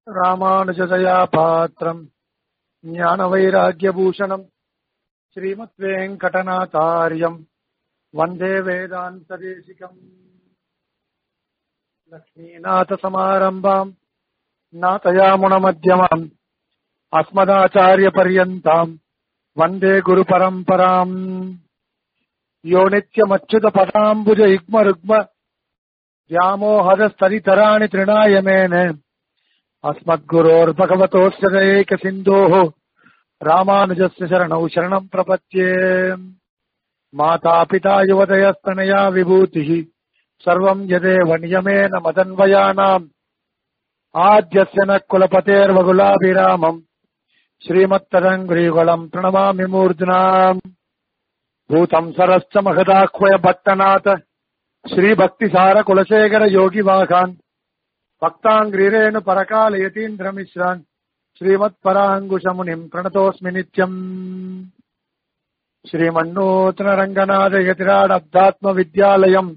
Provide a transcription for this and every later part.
ராமானுஜதயா பாத்திரம் ஞானவைராக்கியபூஷணம் ஸ்ரீமத் வெங்கடநாதாரியம் வந்தே வேதாந்ததேசிகம் லக்ஷ்மீநாதசமாரம்பாம் நாதயாமுனமத்தியமாம் அஸ்மதாச்சாரியபர்யந்தாம் வந்தே குருபரம்பராம் யோ நித்யமச்சுதபதாம்புஜ யுக்ம ருக்ம व्यामोहदस्तरितराणि तृणाय मेने अस्मद्गुरोर्भगवतोऽस्य दयैकसिन्धोः रामानुजस्य शरणौ शरणम् प्रपद्ये मातापिता युवदयस्तनया विभूतिः सर्वम् यदेव नियमेन मदन्वयानाम् आद्यस्य न कुलपतेर्वगुलाभिरामम् श्रीमत्तदङ्ग्रीगुलम् प्रणमामि मूर्ध्नाम् भूतम् सरश्च महदाह्वय भट्टनाथ श्रीभक्तिसार कुलशेखर योगी वाघान् भक्ताङ्ग्रिरेणु परकाल यतीन्द्रमिश्रान् श्रीमत्पराङ्कुशमुनिम् प्रणतोऽस्मि नित्यम् श्रीमन्नूतनरङ्गनाथ यतिराडब्दात्मविद्यालयम्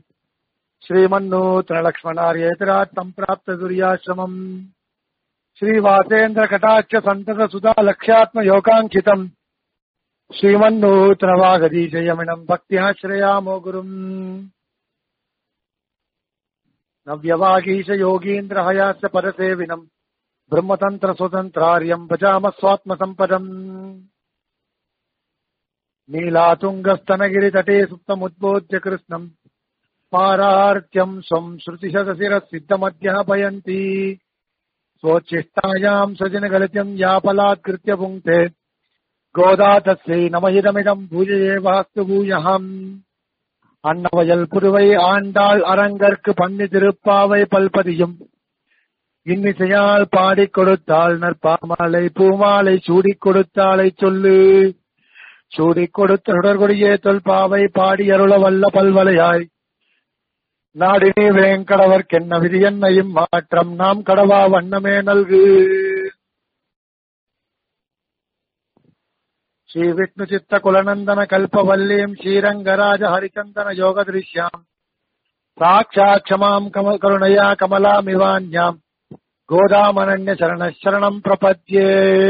श्रीमन्नूतनलक्ष्मणार्यतिराट् सम्प्राप्त दुर्याश्रमम् श्रीवासेन्द्रकटाक्ष सन्तत सुधा लक्ष्यात्मयोगाङ्कितम् श्रीमन्नूतनवागदीशयमिनम् भक्त्याश्रयामो गुरुम् नव्यवागीश योगीन्द्र हयास्य पदसेविनम् ब्रह्मतन्त्र स्वतन्त्रार्यम् भजाम स्वात्मसम्पदम् नीलातुङ्गस्तनगिरितटे सुप्तमुद्बोध्य कृष्णम् पारार्त्यम् स्वम् श्रुतिशतशिरः सिद्धमध्यः स्वोच्छिष्टायाम् सजनगलितम् यापलात्कृत्य पुङ्क्ते गोदा तस्यै नमहिदमिदम् भूयये वास्तु भूयहम् அன்னவயல் புதுவை ஆண்டாள் அரங்கற்கு பண்ணி திருப்பாவை பல்பதியும் இன்னிசையால் பாடிக் கொடுத்தாள் நற்பாமாலை பூமாலை சூடிக் கொடுத்தாளை சொல்லு சூடிக் கொடுத்த தொடர்கொடியே தொல்பாவை பாடி அருள வல்ல பல்வலையாய் நாடினே வேங்கடவர்க்கென்ன விதி என்னையும் மாற்றம் நாம் கடவா வண்ணமே நல்கு श्री विष्णु चित्त कुलनंदन कल्पवल्लीम श्रीरंगराज हरिचंदन योग दृश्याम साक्षात् क्षमाम करुणया कमलामिवान्याम गोदामनन्य शरण शरणம் பிரபத்யே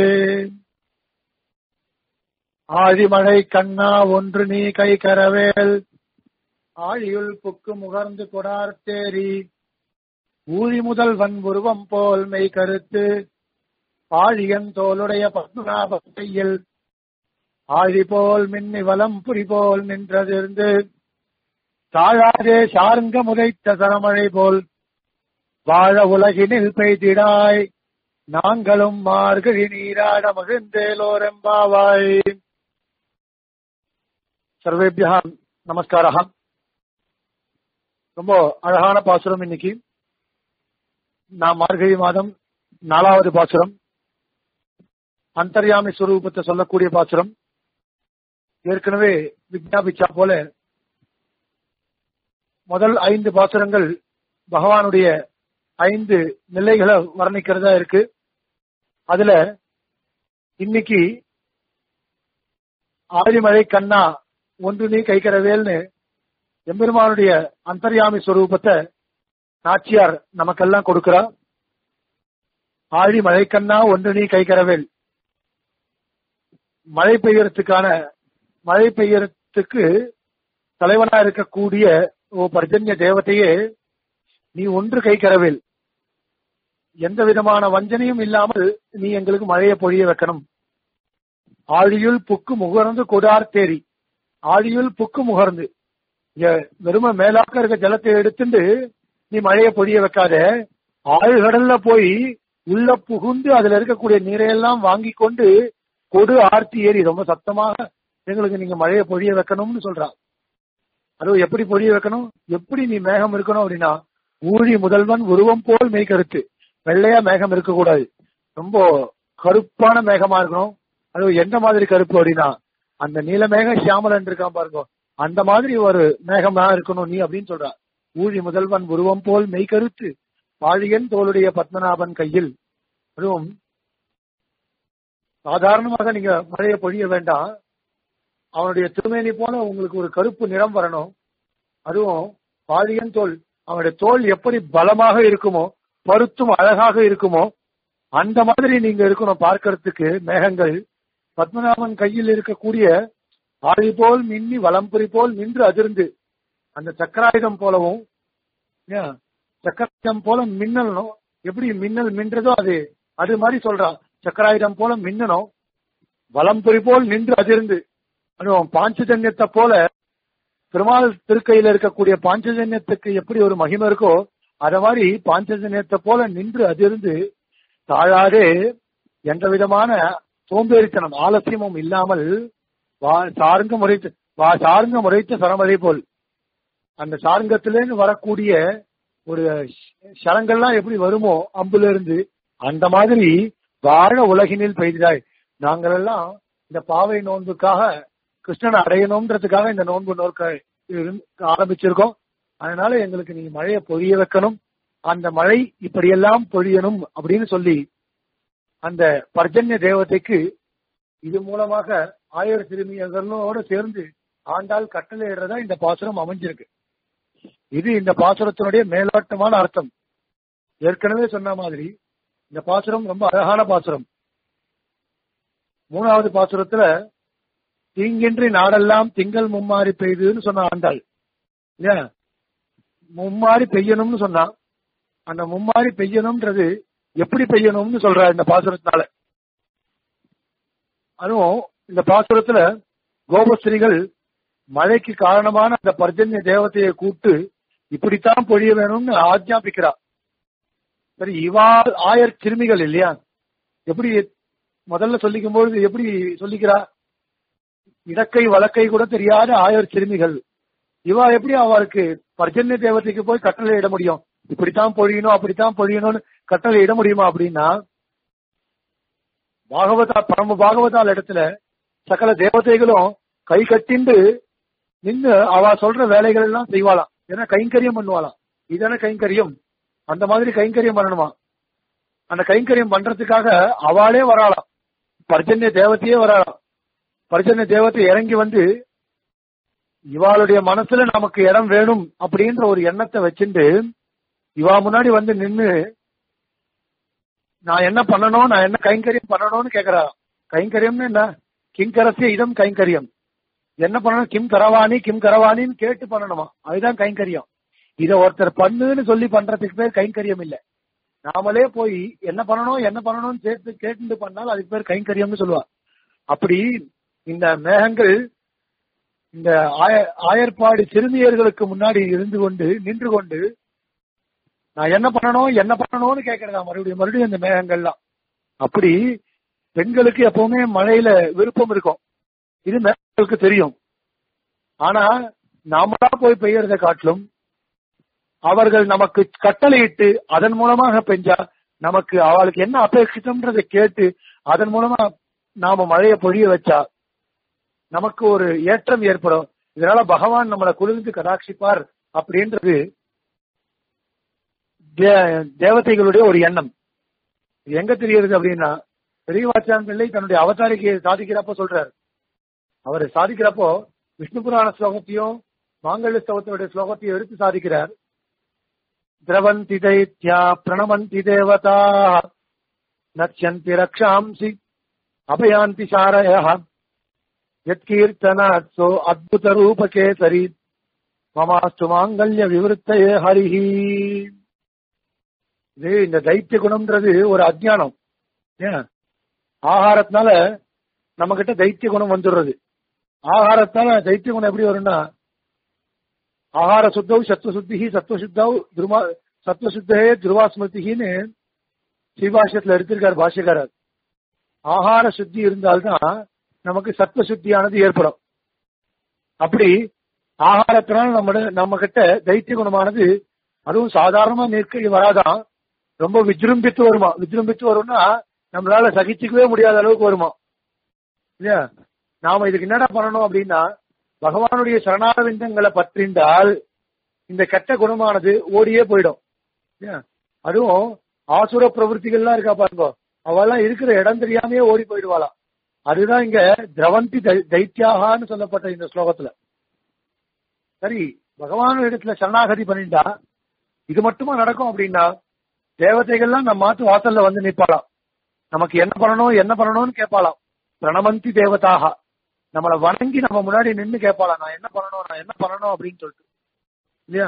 ஆழிமழை கண்ணா ஒன்று நீ கை கரவேல் ஆழியுள் புக்கு முகர்ந்து கொடார்த்தேரி ஊழி முதல்வன் உருவம் போல் மெய் கருத்து ஆழியன் தோளுடைய பத்மநாபத்தையில் ஆழி போல் மின்னி வலம் புரி போல் நின்றதிருந்து தாழாதே சார்ந்த முதைத்த சரமழை போல் வாழ உலகினில் பெய்திடாய் நாங்களும் மார்கழி நீராட மகிழ்ந்தேலோரெம்பாவாய் சர்வேபியா நமஸ்காரா ரொம்ப அழகான பாசுரம் இன்னைக்கு நான் மார்கழி மாதம் நாலாவது பாசுரம் அந்தர்யாமி ஸ்வரூபத்தை சொல்லக்கூடிய பாசுரம் ஏற்கனவே விஜாபிச்சா போல முதல் ஐந்து பாசுரங்கள் பகவானுடைய ஐந்து நிலைகளை வர்ணிக்கிறதா இருக்கு அதுல இன்னைக்கு ஆழிமழை கண்ணா ஒன்று நீ கைக்கரவேல்னு எம்பெருமானுடைய அந்தர்யாமி ஸ்வரூபத்தை நாச்சியார் நமக்கெல்லாம் கொடுக்கிறா ஆழி மழை கண்ணா ஒன்று நீ கைக்கரவேல் மழை பெய்யறதுக்கான மழை பெய்யறதுக்கு தலைவனா இருக்கக்கூடிய ஓ பர்ஜன்ய தேவதையே நீ ஒன்று கை கரவேல் எந்த விதமான வஞ்சனையும் இல்லாமல் நீ எங்களுக்கு மழையை பொழிய வைக்கணும் ஆழியுள் புக்கு முகர்ந்து கொடார் தேரி ஆழியுள் புக்கு முகர்ந்து வெறும மேலாக்க இருக்க ஜலத்தை எடுத்துட்டு நீ மழையை பொழிய வைக்காத ஆழ்கடல்ல போய் உள்ள புகுந்து அதுல இருக்கக்கூடிய நீரையெல்லாம் வாங்கி கொண்டு கொடு ஆர்த்தி ஏறி ரொம்ப சத்தமாக எங்களுக்கு நீங்க மழையை பொழிய வைக்கணும்னு சொல்றா அதுவும் எப்படி பொழிய வைக்கணும் எப்படி நீ மேகம் இருக்கணும் அப்படின்னா ஊழி முதல்வன் உருவம் போல் மெய் கருத்து வெள்ளையா மேகம் இருக்கக்கூடாது ரொம்ப கருப்பான மேகமா இருக்கணும் அது எந்த மாதிரி கருப்பு அப்படின்னா அந்த நீல மேகம் சியாமலன் இருக்கான் பாருங்க அந்த மாதிரி ஒரு மேகமா இருக்கணும் நீ அப்படின்னு சொல்றா ஊழி முதல்வன் உருவம் போல் மெய் கருத்து பாழியன் தோளுடைய பத்மநாபன் கையில் அதுவும் சாதாரணமாக நீங்க மழையை பொழிய வேண்டாம் அவனுடைய திருமேனி போல உங்களுக்கு ஒரு கருப்பு நிறம் வரணும் அதுவும் பாலியன் தோல் அவனுடைய தோல் எப்படி பலமாக இருக்குமோ பருத்தும் அழகாக இருக்குமோ அந்த மாதிரி நீங்க இருக்கணும் பார்க்கறதுக்கு மேகங்கள் பத்மநாபன் கையில் இருக்கக்கூடிய ஆழி போல் மின்னி வலம்புரி போல் நின்று அதிர்ந்து அந்த சக்கராயுதம் போலவும் ஏன், சக்கராயுதம் போல மின்னலும் எப்படி மின்னல் மின்றதோ அது அது மாதிரி சொல்றான் சக்கராயுதம் போல மின்னணும் வலம்புரி போல் நின்று அதிர்ந்து அதுவும் பாஞ்சஜன்யத்தை போல பெருமாள் திருக்கையில இருக்கக்கூடிய பாஞ்சஜன்யத்துக்கு எப்படி ஒரு மகிமை இருக்கோ அத மாதிரி பாஞ்சஜன்யத்தை போல நின்று அதிர்ந்து தாழாதே எந்த விதமான சோம்பேறித்தனம் ஆலசியமும் இல்லாமல் வா சாருங்க முறைத்து வா சாருங்க முறைத்த சரமதை போல் அந்த சாருங்கத்திலேருந்து வரக்கூடிய ஒரு ஷ- ஷரங்கள்லாம் எப்படி வருமோ அம்புல இருந்து அந்த மாதிரி வாழ உலகினில் பெய்தாய் நாங்கள் எல்லாம் இந்த பாவை நோன்புக்காக கிருஷ்ணனை அடையணும்ன்றதுக்காக இந்த நோன்பு நோக்க இருந்து- ஆரம்பிச்சிருக்கோம் அதனால எங்களுக்கு நீ மழையை பொழிய வைக்கணும் அந்த மழை இப்படியெல்லாம் பொழியணும் அப்படின்னு சொல்லி அந்த பர்ஜன்ய தேவதைக்கு இது மூலமாக ஆயிரம் சிறுமியர்களோட சேர்ந்து ஆண்டாள் கட்டளையிடுறதா இந்த பாசுரம் அமைஞ்சிருக்கு இது இந்த பாசுரத்தினுடைய மேலோட்டமான அர்த்தம் ஏற்கனவே சொன்ன மாதிரி இந்த பாசுரம் ரொம்ப அழகான பாசுரம் மூணாவது பாசுரத்துல தீங்கின்றி நாடெல்லாம் திங்கள் மும்மாறி பெய்யுதுன்னு சொன்ன ஆண்டாள் இல்லையா மும்மாறி பெய்யணும்னு சொன்னா அந்த மும்மாறி பெய்யணும்ன்றது எப்படி பெய்யணும்னு சொல்றா இந்த பாசுரத்தினால அதுவும் இந்த பாசுரத்துல கோபஸ்திரிகள் மழைக்கு காரணமான அந்த பர்ஜன்ய தேவதையை கூப்பிட்டு இப்படித்தான் பொழிய வேணும்னு ஆஜ்ஞாபிக்கிறா சரி இவா ஆயர் சிறுமிகள் இல்லையா எப்படி முதல்ல சொல்லிக்கும் பொழுது எப்படி சொல்லிக்கிறா இடக்கை வழக்கை கூட தெரியாத ஆயர் சிறுமிகள் இவா எப்படி அவருக்கு பர்ஜன்ய தேவதைக்கு போய் கட்டளை இட முடியும் இப்படித்தான் பொழியணும் அப்படித்தான் பொழியணும்னு கட்டளை இட முடியுமா அப்படின்னா பாகவதா பரம பாகவதால் இடத்துல சகல தேவதைகளும் கை கட்டிண்டு நின்னு அவ சொல்ற வேலைகள் எல்லாம் செய்வாளாம் ஏன்னா கைங்கரியம் பண்ணுவாளாம் இதான கைங்கரியம் அந்த மாதிரி கைங்கரியம் பண்ணணுமா அந்த கைங்கரியம் பண்றதுக்காக அவளே வராளாம் பர்ஜன்ய தேவதையே வராளாம் பர்ஜன்ய தேவதை இறங்கி வந்து இவாளுடைய மனசுல நமக்கு இடம் வேணும் அப்படின்ற ஒரு எண்ணத்தை வச்சுட்டு இவா முன்னாடி வந்து நின்னு நான் என்ன பண்ணணும் நான் என்ன கைங்கரியம் பண்ணணும்னு கேக்குறா கைங்கரியம்னு என்ன கிங்கரசிய இதம் கைங்கரியம் என்ன பண்ணணும் கிம் கரவாணி கிம் கரவாணின்னு கேட்டு பண்ணணுமா அதுதான் கைங்கரியம் இத ஒருத்தர் பண்ணுன்னு சொல்லி பண்றதுக்கு பேர் கைங்கரியம் இல்ல நாமளே போய் என்ன பண்ணணும் என்ன பண்ணணும்னு சேர்த்து கேட்டு பண்ணால் அதுக்கு பேர் கைங்கரியம்னு சொல்லுவா அப்படி இந்த மேகங்கள் இந்த ஆய- ஆயர்பாடி சிறுமியர்களுக்கு முன்னாடி இருந்து கொண்டு நின்று கொண்டு நான் என்ன பண்ணணும் என்ன பண்ணணும்னு கேட்கறதா மறுபடியும் மறுபடியும் இந்த மேகங்கள்லாம் அப்படி பெண்களுக்கு எப்பவுமே மழையில விருப்பம் இருக்கும் இது மேகங்களுக்கு தெரியும் ஆனா நாமளா போய் பெய்யறதை காட்டிலும் அவர்கள் நமக்கு கட்டளையிட்டு அதன் மூலமாக பெஞ்சா நமக்கு அவளுக்கு என்ன அபேட்சித்தம்ன்றதை கேட்டு அதன் மூலமா நாம மழையை பொழிய வச்சா நமக்கு ஒரு ஏற்றம் ஏற்படும் இதனால பகவான் நம்மளை குளிர்ந்து கடாட்சிப்பார் அப்படின்றது தே- தேவதைகளுடைய ஒரு எண்ணம் இது எங்க தெரியுது அப்படின்னா பெரியவாச்சான் பிள்ளை தன்னுடைய அவதாரிக்கையை சாதிக்கிறப்ப சொல்றாரு அவர் சாதிக்கிறப்போ விஷ்ணு புராண ஸ்லோகத்தையும் மாங்கல்ய ஸ்லோகத்தினுடைய ஸ்லோகத்தையும் எடுத்து சாதிக்கிறார் திரவந்தி தைத்யா பிரணமந்தி தேவதா நச்சந்தி ரக்ஷாம்சி அபயாந்தி சாரய யத்கீர்த்தனாத் சோ அத்புத ரூபகேசரி மமாஸ்து மாங்கல்ய விவருத்தையே ஹரிஹி இது இந்த தைத்திய குணம்ன்றது ஒரு அஜ்ஞானம் ஏன் ஆகாரத்தினால நம்ம கிட்ட தைத்திய குணம் வந்துடுறது ஆகாரத்தால தைத்திய குணம் எப்படி வரும்னா ஆகார சுத்தவு சத்துவ சுத்தி சத்துவ சுத்தவு துருமா சத்துவ சுத்தே துருவா ஸ்மிருதின்னு ஸ்ரீபாஷ்யத்துல எடுத்திருக்காரு பாஷ்யக்காரர் ஆகார சுத்தி இருந்தால்தான் நமக்கு சத்துவ சுத்தியானது ஏற்படும் அப்படி ஆகாரத்தினால் நம்ம நம்ம கிட்ட தைத்திய குணமானது அதுவும் சாதாரணமா நிற்க வராதான் ரொம்ப விஜృంభిத்து வருமா விஜృంభిத்து வரும்னா நம்மளால சகிச்சுக்கவே முடியாத அளவுக்கு வருமா இல்லையா நாம இதுக்கு என்னடா பண்ணணும் அப்படின்னா பகவானுடைய சரணாரவிந்தங்களை பற்றிண்டால் இந்த கெட்ட குணமானது ஓடியே போயிடும் இல்லையா? அதுவும் ஆசுர பிரவருத்திகள்லாம் இருக்கா பாருங்க அவெல்லாம் இருக்கிற இடம் தெரியாமையே ஓடி போயிடுவாளாம் அதுதான் இங்க திரவந்தி தை- தைத்தியாகான்னு சொல்லப்பட்ட இந்த ஸ்லோகத்துல சரி பகவான் இடத்துல சரணாகதி பண்ணிட்டா இது மட்டுமா நடக்கும் அப்படின்னா தேவதைகள்லாம் நம்ம மாத்து வாசல்ல வந்து நிப்பாளாம் நமக்கு என்ன பண்ணணும் என்ன பண்ணணும்னு கேட்பாளாம் பிரணமந்தி தேவதாக நம்மளை வணங்கி நம்ம முன்னாடி நின்னு கேட்பாளாம் நான் என்ன பண்ணணும் நான் என்ன பண்ணணும் அப்படின்னு சொல்லிட்டு இல்லையா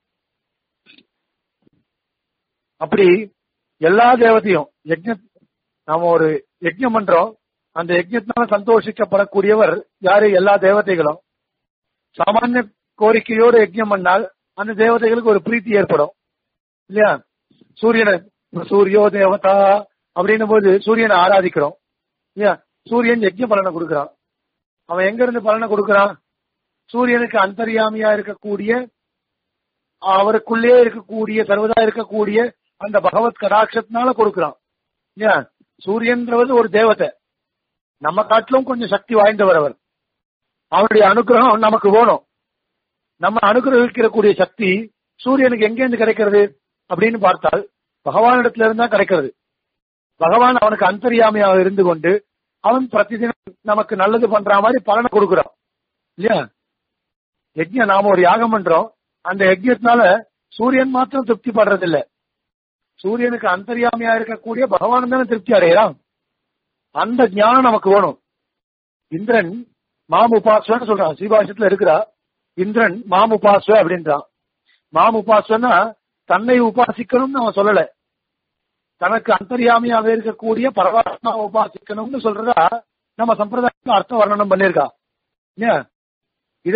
அப்படி எல்லா தேவதையும் யஜ்ஞ நாம ஒரு யஜ்ஞம் பண்றோம் அந்த யஜ்ஞத்தினால சந்தோஷிக்கப்படக்கூடியவர் யாரு எல்லா தேவதைகளும் சாமானிய கோரிக்கையோடு யஜ்ஞம் பண்ணால் அந்த தேவதைகளுக்கு ஒரு பிரீத்தி ஏற்படும் இல்லையா சூரியனை சூரியோ தேவதா அப்படின்னும் போது சூரியனை ஆராதிக்கிறோம் இல்லையா சூரியன் யஜ்ஞ பலனை கொடுக்கறான் அவன் எங்க இருந்து பலனை கொடுக்கறான் சூரியனுக்கு அந்தரியாமியா இருக்கக்கூடிய அவருக்குள்ளே இருக்கக்கூடிய சர்வதா இருக்கக்கூடிய அந்த பகவத் கடாட்சத்தினால கொடுக்கறான் இல்லையா சூரியன்றது ஒரு தேவதை நம்ம காட்டிலும் கொஞ்சம் சக்தி வாய்ந்தவர் அவர் அவருடைய அனுகிரகம் நமக்கு வேணும் நம்ம அனுகிரகிக்கக்கூடிய சக்தி சூரியனுக்கு எங்கேருந்து கிடைக்கிறது அப்படின்னு பார்த்தால் பகவானிடத்துல இருந்தா கிடைக்கிறது பகவான் அவனுக்கு அந்தரியாமையாக இருந்து கொண்டு அவன் பிரதிதினம் நமக்கு நல்லது பண்ற மாதிரி பலனை கொடுக்கிறான் இல்லையா யஜ்யம் நாம ஒரு யாகம் பண்றோம் அந்த யஜ்யத்தினால சூரியன் மாத்திரம் திருப்தி படுறது இல்ல சூரியனுக்கு அந்தரியாமையா இருக்கக்கூடிய பகவான் தானே திருப்தி அடைகிறான் அந்த ஞானம் நமக்கு வேணும் இந்திரன் மாம் உபாஸ்வன்னு சொல்றான் சீபாஷத்துல இருக்கிறா இந்திரன் மாம் உபாஸ்வ அப்படின்றான் மாம் உபாஸ்வன்னா தன்னை உபாசிக்கணும்னு அவன் சொல்லல தனக்கு அந்தரியாமையாக இருக்கக்கூடிய பரமாத்மா உபாசிக்கணும்னு சொல்றதா நம்ம சம்பிரதாயத்துல அர்த்த வர்ணனம் பண்ணிருக்கா இல்லையா இத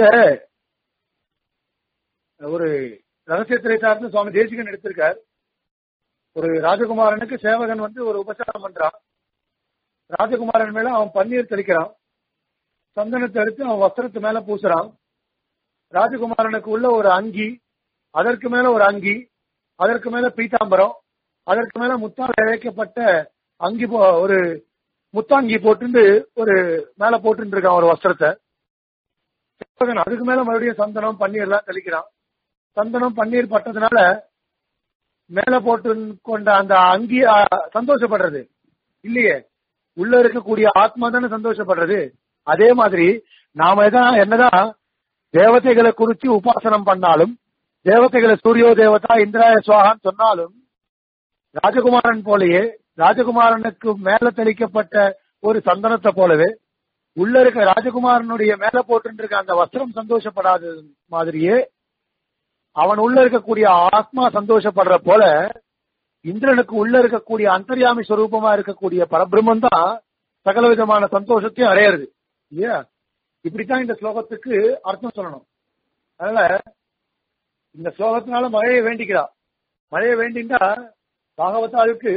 ஒரு ரகசிய திரைத்தார்னு சுவாமி தேசிகன் எடுத்திருக்கார் ஒரு ராஜகுமாரனுக்கு சேவகன் வந்து ஒரு உபசாரம் பண்றான் ராஜகுமாரன் மேல அவன் பன்னீர் தெளிக்கிறான் சந்தனத்தை எடுத்து அவன் வஸ்திரத்து மேல பூசுறான் ராஜகுமாரனுக்கு உள்ள ஒரு அங்கி அதற்கு மேல ஒரு அங்கி அதற்கு மேல பீதாம்பரம் அதற்கு மேல முத்தால் இழைக்கப்பட்ட அங்கி போ ஒரு முத்தாங்கி போட்டு ஒரு மேல போட்டு இருக்கான் ஒரு வஸ்திரத்தை சேவகன் அதுக்கு மேல மறுபடியும் சந்தனம் பன்னீர் எல்லாம் தெளிக்கிறான் சந்தனம் பன்னீர் பட்டதுனால மேல போட்டு கொண்ட அந்த அங்கி ஆ, சந்தோஷப்படுறது இல்லையே உள்ள இருக்கக்கூடிய ஆத்மா தானே சந்தோஷப்படுறது அதே மாதிரி நாம எதான் என்னதான் தேவதைகளை குறிச்சு உபாசனம் பண்ணாலும் தேவதைகளை சூரியோ தேவதா இந்திராய சுவாகான்னு சொன்னாலும் ராஜகுமாரன் போலயே ராஜகுமாரனுக்கு மேல தெளிக்கப்பட்ட ஒரு சந்தனத்தை போலவே உள்ள இருக்க ராஜகுமாரனுடைய மேல போட்டு இருக்க அந்த வஸ்திரம் சந்தோஷப்படாத மாதிரியே அவன் உள்ள இருக்கக்கூடிய ஆத்மா சந்தோஷப்படுற போல இந்திரனுக்கு உள்ள இருக்கக்கூடிய அந்தர்யாமி ஸ்வரூபமா இருக்கக்கூடிய பரபிரம்மன் தான் சகல விதமான சந்தோஷத்தையும் அடையிறது இல்லையா இப்படித்தான் இந்த ஸ்லோகத்துக்கு அர்த்தம் சொல்லணும் அதனால இந்த ஸ்லோகத்தினால மழையை வேண்டிக்கிறா மழையை வேண்டிண்டா பாகவதாவுக்கு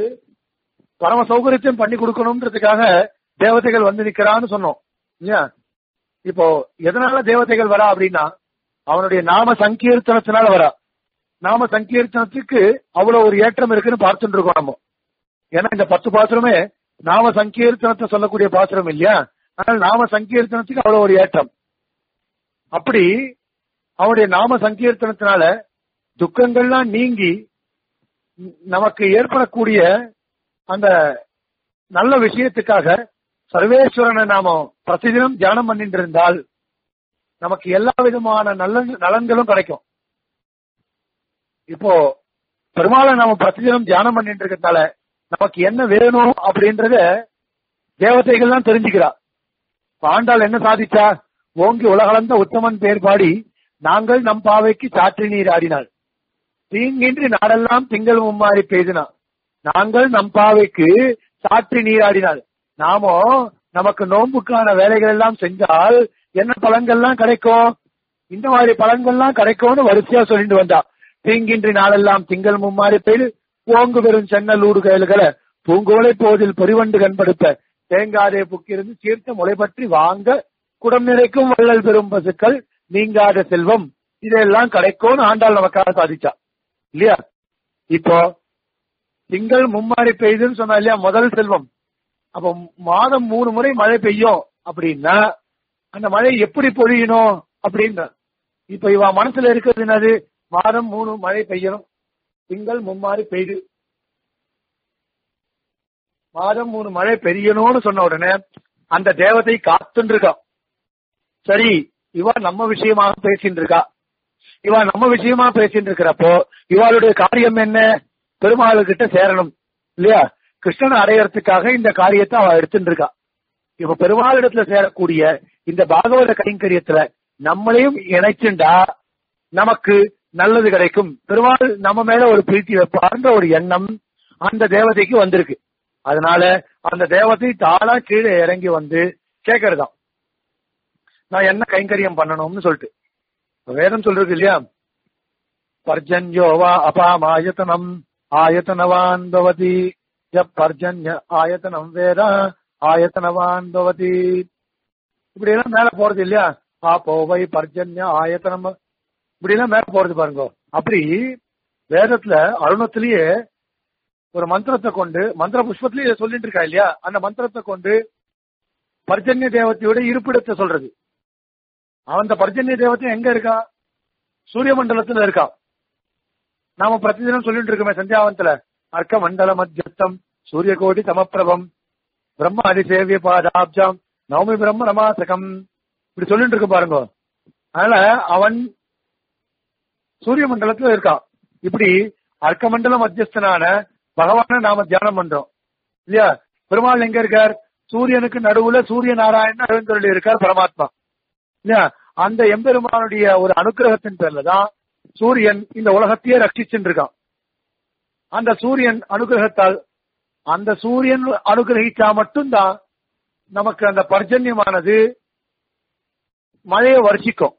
பரம சௌகரியத்தையும் பண்ணி கொடுக்கணும்ன்றதுக்காக தேவதைகள் வந்து நிக்கிறான்னு சொன்னோம் இல்லையா இப்போ எதனால தேவதைகள் வரா அப்படின்னா அவனுடைய நாம சங்கீர்த்தனத்தினால வரா நாம சங்கீர்த்தனத்துக்கு அவ்வளவு ஒரு ஏற்றம் இருக்குன்னு பார்த்துட்டு இருக்கோம் நம்ம ஏன்னா இந்த பத்து பாசுரமே நாம சங்கீர்த்தனத்தை சொல்லக்கூடிய பாசுரம் இல்லையா அதனால நாம சங்கீர்த்தனத்துக்கு அவ்வளவு ஒரு ஏற்றம் அப்படி அவனுடைய நாம சங்கீர்த்தனத்தினால துக்கங்கள்லாம் நீங்கி நமக்கு ஏற்படக்கூடிய அந்த நல்ல விஷயத்துக்காக சர்வேஸ்வரனை நாம பிரதிதினம் தியானம் பண்ணிட்டு இருந்தால் நமக்கு எல்லா விதமான நல்ல நலன்களும் கிடைக்கும் இப்போ பெருமாளை நாம பிரதிதினம் தியானம் பண்ணிட்டு இருக்கிறதால நமக்கு என்ன வேணும் அப்படின்றத தேவதைகள் தான் தெரிஞ்சுக்கிறா இப்ப ஆண்டாள் என்ன சாதிச்சா ஓங்கி உலகளந்த உத்தமன் பேர் பாடி நாங்கள் நம் பாவைக்கு சாற்றி நீர் ஆடினாள் தீங்கின்றி நாடெல்லாம் திங்கள் மும்மாறி பெய்தினா நாங்கள் நம் பாவைக்கு சாற்றி நீராடினாள் நாமோ நமக்கு நோன்புக்கான வேலைகள் எல்லாம் செஞ்சால் என்ன பலன்கள்லாம் கிடைக்கும் இந்த மாதிரி பலன்கள்லாம் கிடைக்கும்னு வரிசையா சொல்லிட்டு வந்தா தீங்கின்றி நாளெல்லாம் திங்கள் மும்மாறி பெய்து ஓங்கு பெரும் சென்னலூடு கயல்களை பூங்கோலை போதில் பொறிவண்டு கண்படுத்த தேங்காதே புக்கிருந்து சீர்த்த முளை பற்றி வாங்க குடம் நிறைக்கும் வள்ளல் பெரும் பசுக்கள் நீங்காத செல்வம் இதெல்லாம் கிடைக்கும்னு ஆண்டாள் நமக்காக சாதிச்சா இல்லையா இப்போ திங்கள் மும்மாரி பெய்யுதுன்னு சொன்னா இல்லையா முதல் செல்வம் அப்ப மாதம் மூணு முறை மழை பெய்யும் அப்படின்னா அந்த மழை எப்படி பொழியணும் அப்படின்ற இப்ப இவ மனசுல இருக்கிறது என்னது மாதம் மூணு மழை பெய்யணும் திங்கள் மும்மாரி பெய்து மாதம் மூணு மழை பெய்யணும்னு சொன்ன உடனே அந்த தேவதை காத்துன்னு இருக்கான் சரி இவ நம்ம விஷயமாக பேசிட்டு இருக்கா இவ நம்ம விஷயமா பேசிட்டு இருக்கிறப்போ இவாளுடைய காரியம் என்ன பெருமாளுக்கிட்ட சேரணும் இல்லையா கிருஷ்ணனை அடையறதுக்காக இந்த காரியத்தை அவ எடுத்துட்டு இருக்கா இப்ப பெருமாளிடத்துல சேரக்கூடிய இந்த பாகவத கைங்கரியத்துல நம்மளையும் இணைச்சுண்டா நமக்கு நல்லது கிடைக்கும் பெருமாள் நம்ம மேல ஒரு பிரீத்தி வைப்பார்ன்ற ஒரு எண்ணம் அந்த தேவதைக்கு வந்திருக்கு அதனால அந்த தேவதை தானா கீழே இறங்கி வந்து கேட்கறதாம் நான் என்ன கைங்கரியம் பண்ணணும்னு சொல்லிட்டு வேதம் சொல்றது இல்லையா பர்ஜன்யோவா அபாம் ஆயத்தனம் ஆயத்தனவான் பவதி பர்ஜன்ய ஆயத்தனம் வேத ஆயத்தனவான் பவதி இப்படி எல்லாம் மேல போறது இல்லையா ஆப்போவை பர்ஜன்ய ஆயத்தனம் இப்படி எல்லாம் மேல போறது பாருங்க அப்படி வேதத்துல அருணத்திலேயே ஒரு மந்திரத்தை கொண்டு மந்திர புஷ்பத்திலேயே சொல்லிட்டு இருக்கா இல்லையா அந்த மந்திரத்தை கொண்டு பர்ஜன்ய தேவத்தையோட இருப்பிடத்தை சொல்றது அந்த பர்ஜன்ய தேவத்தை எங்க இருக்கா சூரிய மண்டலத்துல இருக்கா நாம பிரதிதினம் சொல்லிட்டு இருக்கோமே சந்தியாவந்தத்துல அர்க்க மண்டல மத்தியஸ்தம் சூரிய கோடி தமப்பிரபம் பிரம்ம அதிசேவிய பாதாப்ஜாம் நவமி பிரம்ம ரமாசகம் இப்படி சொல்லிட்டு இருக்க பாருங்க அதனால அவன் சூரிய மண்டலத்துல இருக்கான் இப்படி அர்க்க மண்டல மத்தியஸ்தனான பகவான நாம தியானம் பண்றோம் இல்லையா பெருமாள் எங்க இருக்கார் சூரியனுக்கு நடுவுல சூரிய நாராயணன் எழுந்தருளி இருக்கார் பரமாத்மா இல்லையா அந்த எம்பெருமானுடைய ஒரு அனுகிரகத்தின் பேர்ல தான் சூரியன் இந்த உலகத்தையே ரட்சிச்சுட்டு இருக்கான் அந்த சூரியன் அனுகிரகத்தால் அந்த சூரியன் அனுகிரகிச்சா மட்டும்தான் நமக்கு அந்த பர்ஜன்யமானது மழையை வருஷிக்கும்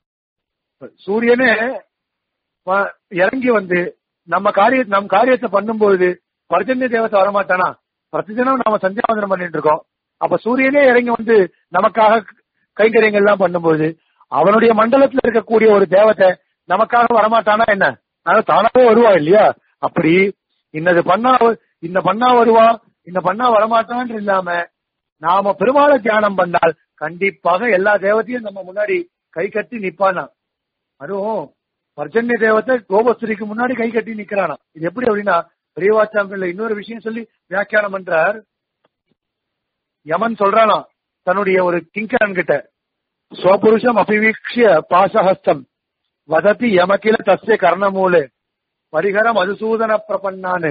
சூரியனே வ- இறங்கி வந்து நம்ம காரிய நம் காரியத்தை பண்ணும்போது பர்ஜன்ய தேவத்தை வரமாட்டானா பிரதிதினம் நாம சந்தியாவந்தனம் பண்ணிட்டு இருக்கோம் அப்ப சூரியனே இறங்கி வந்து நமக்காக கைங்கரியங்கள் எல்லாம் பண்ணும்போது அவனுடைய மண்டலத்துல இருக்கக்கூடிய ஒரு தேவத்தை நமக்காக வரமாட்டானா என்ன ஆனா தானாவே வருவா இல்லையா அப்படி இன்னது பண்ணா இந்த பண்ணா வருவா இந்த பண்ணா வரமாட்டான்னு இல்லாம நாம பெருமாளை தியானம் பண்ணால் கண்டிப்பாக எல்லா தேவத்தையும் நம்ம முன்னாடி கை கட்டி நிப்பானா அதுவும் பர்ஜன்ய தேவத்தை கோபஸ்திரிக்கு முன்னாடி கை கட்டி நிக்கிறானா இது எப்படி அப்படின்னா பெரியவாச்சாங்கல்ல இன்னொரு விஷயம் சொல்லி வியாக்கியானம் பண்றார் யமன் சொல்றானா தன்னுடைய ஒரு கிங்கரன் கிட்ட ஸ்வபுருஷம் அபிவீக்ஷிய பாசஹஸ்தம் வதத்தி யமகில தஸ்ய கர்ணமூலே பரிகர மதுசூதன பிரபன்னானு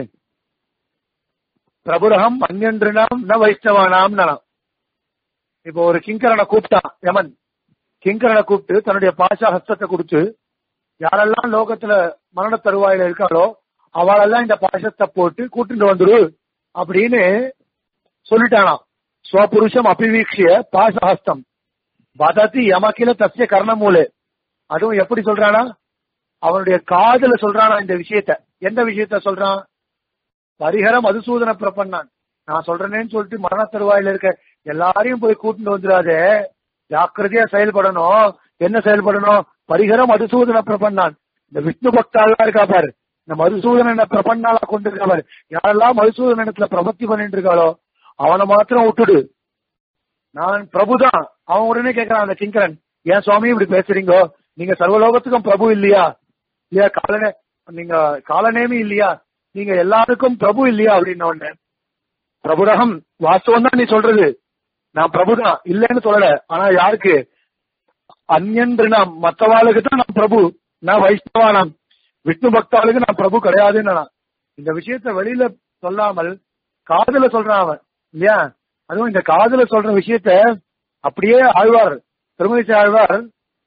பிரபுரகம் அந்யன்றினாம் ந வைஷ்ணவானாம் நனம் இப்போ ஒரு கிங்கரனை கூப்பிட்டான் யமன் கிங்கரனை கூப்பிட்டு தன்னுடைய பாச ஹஸ்தத்தை கொடுத்து யாரெல்லாம் லோகத்துல மரண தருவாயில இருக்காளோ அவளெல்லாம் இந்த பாசத்தை போட்டு கூட்டிட்டு வந்துரு அப்படின்னு சொல்லிட்டானாம் ஸ்வபுருஷம் அபிவீக்ஷிய பாசஹஸ்தம் வதத்தி யமகில தஸ்ய கர்ணமூலே அதுவும் எப்படி சொல்றானா அவனுடைய காதுல சொல்றானா இந்த விஷயத்த எந்த விஷயத்த சொல்றான் பரிகர மதுசூதன பிரபன்னான் நான் சொல்றேனேன்னு சொல்லிட்டு மரண தருவாயில இருக்க எல்லாரையும் போய் கூட்டிட்டு வந்துடாதே ஜாக்கிரதையா செயல்படணும் என்ன செயல்படணும் பரிகர மதுசூதன பிரபன்னான் இந்த விஷ்ணு பக்தாலாம் இருக்கா பாரு இந்த மதுசூதன பிரபன்னாலா கொண்டு இருக்கா பாரு யாரெல்லாம் மதுசூதனத்துல பிரபத்தி பண்ணிட்டு இருக்காளோ அவனை மாத்திரம் விட்டுடு நான் பிரபுதான் அவன் உடனே கேட்கறான் அந்த கிங்கரன் ஏன் சுவாமி இப்படி பேசுறீங்கோ நீங்க சர்வலோகத்துக்கும் பிரபு இல்லையா இல்லையா காலனே நீங்க காலநேமி இல்லையா நீங்க எல்லாருக்கும் பிரபு இல்லையா அப்படின்னு உடனே பிரபுரகம் வாஸ்தவம் தான் நீ சொல்றது நான் பிரபுதான் இல்லைன்னு சொல்லல ஆனா யாருக்கு அந்யன்று நாம் மத்தவாளுக்கு தான் நான் பிரபு நான் வைஷ்ணவா நாம் விஷ்ணு பக்தாளுக்கு நான் பிரபு கிடையாதுன்னு நான் இந்த விஷயத்த வெளியில சொல்லாமல் காதுல சொல்றான் அவன் இல்லையா அதுவும் இந்த காதுல சொல்ற விஷயத்த அப்படியே ஆழ்வார் திருமதி ஆழ்வார்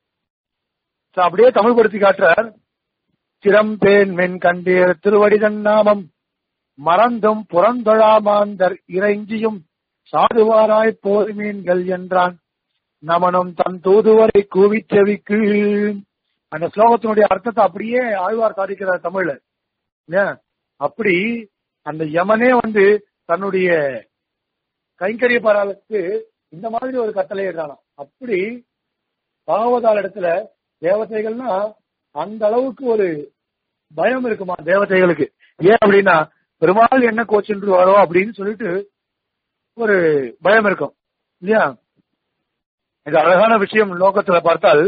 சோ அப்படியே தமிழ் படுத்தி காட்டுறார் சிரம்பேன் மென் கண்டீர் திருவடிதன் நாமம் மறந்தும் புறந்தொழாமாந்தர் இறைஞ்சியும் சாதுவாராய் போர் மீன்கள் என்றான் நமனும் தன் தூதுவரை கூவிச் செவிக்கு அந்த ஸ்லோகத்தினுடைய அர்த்தத்தை அப்படியே ஆழ்வார் சாதிக்கிறார் தமிழ்ல இல்லையா அப்படி அந்த யமனே வந்து தன்னுடைய கைங்கரிய பராளுக்கு இந்த மாதிரி ஒரு கட்டளை இடுறானாம் அப்படி பாகவதால் இடத்துல தேவதைகள்னா அந்த அளவுக்கு ஒரு பயம் இருக்குமா தேவதைகளுக்கு ஏன் அப்படின்னா பெருமாள் என்ன கோச்சின்று வரோ அப்படின்னு சொல்லிட்டு ஒரு பயம் இருக்கும் இல்லையா இது அழகான விஷயம் லோகத்துல பார்த்தால்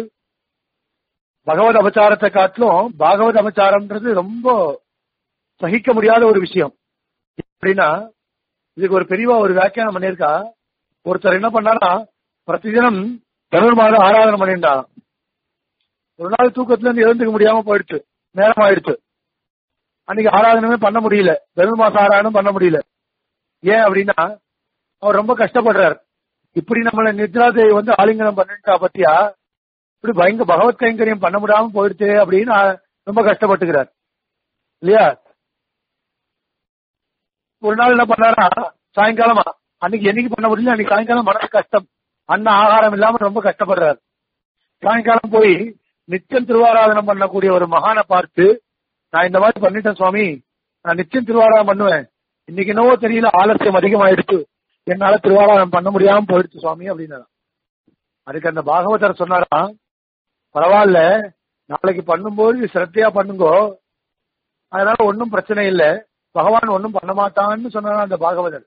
பகவத் அபச்சாரத்தை காட்டிலும் பாகவத் அபச்சாரம்ன்றது ரொம்ப சகிக்க முடியாத ஒரு விஷயம் அப்படின்னா இதுக்கு ஒரு பெரியவா ஒரு வியாக்கியானம் பண்ணியிருக்கா ஒருத்தர் என்ன பண்ணாரா பிரதிதினம் தமிழ் மாதம் ஆராதனை பண்ணியிருந்தாராம் ஒரு நாள் தூக்கத்துல இருந்து எழுந்துக்க முடியாம போயிடுச்சு நேரம் ஆயிடுச்சு அன்னைக்கு ஆராதனமே பண்ண முடியல தமிழ் மாசம் ஆராதனம் பண்ண முடியல ஏன் அப்படின்னா அவர் ரொம்ப கஷ்டப்படுறார் இப்படி நம்மள நித்ரா தேவி வந்து ஆலிங்கனம் பண்ணிட்டா பத்தியா இப்படி பயங்கர பகவத் கைங்கரியம் பண்ண முடியாம போயிடுச்சு அப்படின்னு ஆ- ரொம்ப கஷ்டப்பட்டுக்கிறார் இல்லையா ஒரு நாள் என்ன பண்ணாரா சாயங்காலமா அன்னைக்கு என்னைக்கு பண்ண முடியல அன்னைக்கு சாயங்காலம் மனசு கஷ்டம் அன்ன ஆகாரம் இல்லாம ரொம்ப கஷ்டப்படுறாரு சாயங்காலம் போய் நித்தியம் திருவாராதனம் பண்ணக்கூடிய ஒரு மகானை பார்த்து நான் இந்த மாதிரி பண்ணிட்டேன் சுவாமி நான் நித்தியம் திருவாராதனம் பண்ணுவேன் இன்னைக்கு என்னவோ தெரியல ஆலசியம் அதிகமாயிடுச்சு என்னால திருவாராதனம் பண்ண முடியாம போயிடுச்சு சுவாமி அப்படின்னு அதுக்கு அந்த பாகவதர் சொன்னாரா பரவாயில்ல நாளைக்கு பண்ணும்போது சிரத்தையா பண்ணுங்கோ அதனால ஒன்னும் பிரச்சனை இல்லை பகவான் ஒன்னும் பண்ண மாட்டான்னு சொன்னாரா அந்த பாகவதர்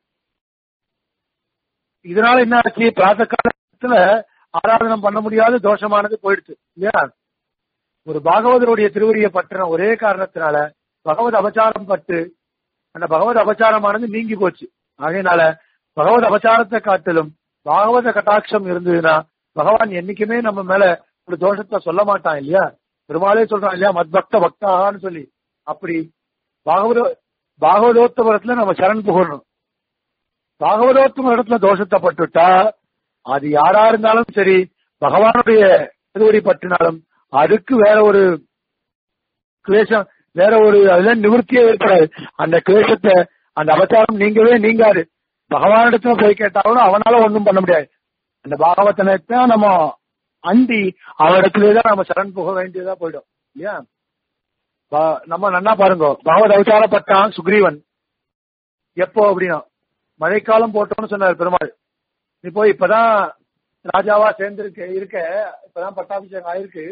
இதனால என்ன ஆச்சு பிராத காலத்துல ஆராதனம் பண்ண முடியாத தோஷமானது போயிடுச்சு இல்லையா ஒரு பாகவதருடைய திருவடியை பற்றின ஒரே காரணத்தினால பகவத் அபச்சாரம் பட்டு அந்த பகவத் அபச்சாரமானது நீங்கி போச்சு ஆகையினால பகவத் அபச்சாரத்தை காட்டிலும் பாகவத கட்டாட்சம் இருந்ததுன்னா பகவான் என்னைக்குமே நம்ம மேல ஒரு தோஷத்தை சொல்ல மாட்டான் இல்லையா பெருமாளே சொல்றான் இல்லையா மத்பக்த பக்தாகான்னு சொல்லி அப்படி பாகவத பாகவதோத்தபுரத்துல நம்ம சரண் புகழணும் பாகவதோத்தம இடத்துல தோஷத்தை பட்டுட்டா அது யாரா இருந்தாலும் சரி பகவானுடைய திருவடி பற்றினாலும் அதுக்கு வேற ஒரு கிளேசம் வேற ஒரு அதுல நிவர்த்தியே ஏற்படாது அந்த கிளேசத்தை அந்த அபச்சாரம் நீங்கவே நீங்காது பகவானிடத்துல போய் கேட்டாலும் அவனால ஒண்ணும் பண்ண முடியாது அந்த பாகவத்தனை தான் நம்ம அண்டி அவரிடத்துலதான் நம்ம சரண் போக வேண்டியதா போயிடும் இல்லையா பா- நம்ம நன்னா பாருங்க பகவத் அவதாரப்பட்டான் சுக்ரீவன் எப்போ அப்படின்னா மழைக்காலம் போட்டோம்னு சொன்னார் பெருமாள் நீ போய் இப்பதான் ராஜாவா சேர்ந்திருக்க இருக்க இப்பதான் பட்டாபிஷேகம் ஆயிருக்கு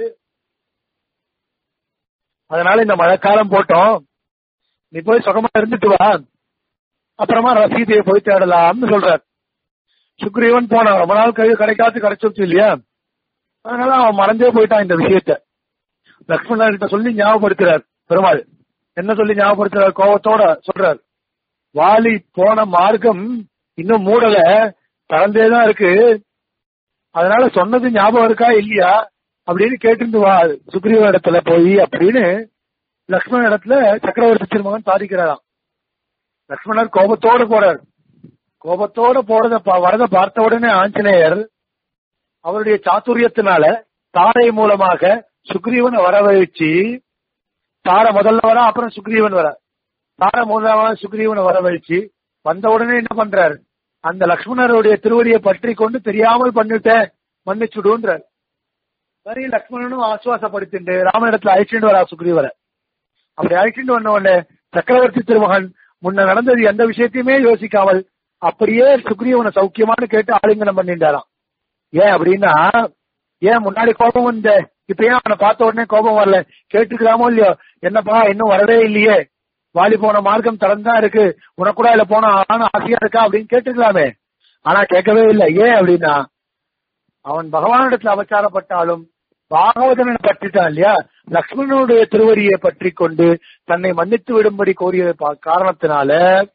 அதனால இந்த மழைக்காலம் போட்டோம் நீ போய் சுகமா இருந்துட்டு வா அப்புறமா ரசீதையை போய் தேடலாம்னு சொல்றார் சுக்ரீவன் போனான் ரொம்ப நாள் கழிவு கிடைக்காது கிடைச்சிருச்சு இல்லையா அதனால அவன் மறந்தே போயிட்டான் இந்த விஷயத்த லக்ஷ்மணன் கிட்ட சொல்லி ஞாபகப்படுத்துறார் பெருமாள் என்ன சொல்லி ஞாபகப்படுத்துறார் கோபத்தோட சொல்றார் வாலி போன மார்க்கம் இன்னும் மூடல திறந்தேதான் இருக்கு அதனால சொன்னது ஞாபகம் இருக்கா இல்லையா அப்படின்னு கேட்டு வா சுக்ரீவ இடத்துல போய் அப்படின்னு லக்ஷ்மண இடத்துல சக்கரவர்த்தி திருமகன் சாதிக்கிறாராம் லக்ஷ்மணர் கோபத்தோட போறார் கோபத்தோட போறத பா- வரத பார்த்த உடனே ஆஞ்சநேயர் அவருடைய சாத்துரியத்தினால தாரை மூலமாக சுக்ரீவனை வரவழைச்சு தாரை முதல்ல வர அப்புறம் சுக்ரீவன் வர தாரை மூலமாக சுக்ரீவனை வரவழைச்சு வந்த உடனே என்ன பண்றாரு அந்த லக்ஷ்மணருடைய திருவடியை பற்றி கொண்டு தெரியாமல் பண்ணிட்டேன் மன்னிச்சுடுன்றார் சரி லக்ஷ்மணனும் ஆசுவாசப்படுத்திண்டு ராமனிடத்துல அழைச்சிட்டு வரா சுக்ரீவரை அப்படி அழைச்சிட்டு வந்த உடனே சக்கரவர்த்தி திருமகன் முன்ன நடந்தது எந்த விஷயத்தையுமே யோசிக்காமல் அப்படியே சுக்ரீவனை சௌக்கியமானு கேட்டு ஆலிங்கனம் பண்ணிட்டாராம் ஏன் அப்படின்னா ஏன் முன்னாடி கோபம் வந்த இப்ப ஏன் அவனை பார்த்த உடனே கோபம் வரல கேட்டுக்கிறாமோ இல்லையோ என்னப்பா இன்னும் வரவே இல்லையே வாலி போன மார்க்கம் திறந்தா இருக்கு உனக்கு கூட இதுல போன ஆனா ஆசையா இருக்கா அப்படின்னு கேட்டுக்கலாமே ஆனா கேட்கவே இல்லை ஏன் அப்படின்னா அவன் பகவானிடத்துல அவச்சாரப்பட்டாலும் பாகவதனை பற்றிட்டான் இல்லையா லக்ஷ்மணனுடைய திருவடியை பற்றி கொண்டு தன்னை மன்னித்து விடும்படி கோரிய பா- காரணத்தினால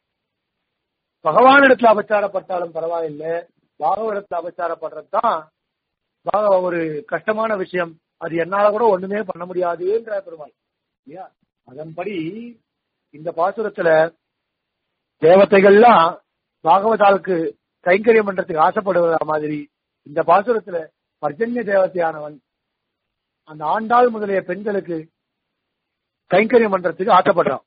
பகவானிடத்துல அபச்சாரப்பட்டாலும் பரவாயில்லை பாகவதத்துல அபச்சாரப்படுறதுதான் பாக ஒரு கஷ்டமான விஷயம் அது என்னால கூட ஒண்ணுமே பண்ண முடியாதுன்ற பெருமாள் இல்லையா அதன்படி இந்த பாசுரத்துல தேவதைகள்லாம் பாகவதாளுக்கு கைங்கரியம் பண்றதுக்கு ஆசைப்படுவதா மாதிரி இந்த பாசுரத்துல பர்ஜன்ய தேவதையானவன் அந்த ஆண்டாள் முதலிய பெண்களுக்கு கைங்கரியம் பண்றதுக்கு ஆசைப்படுறான்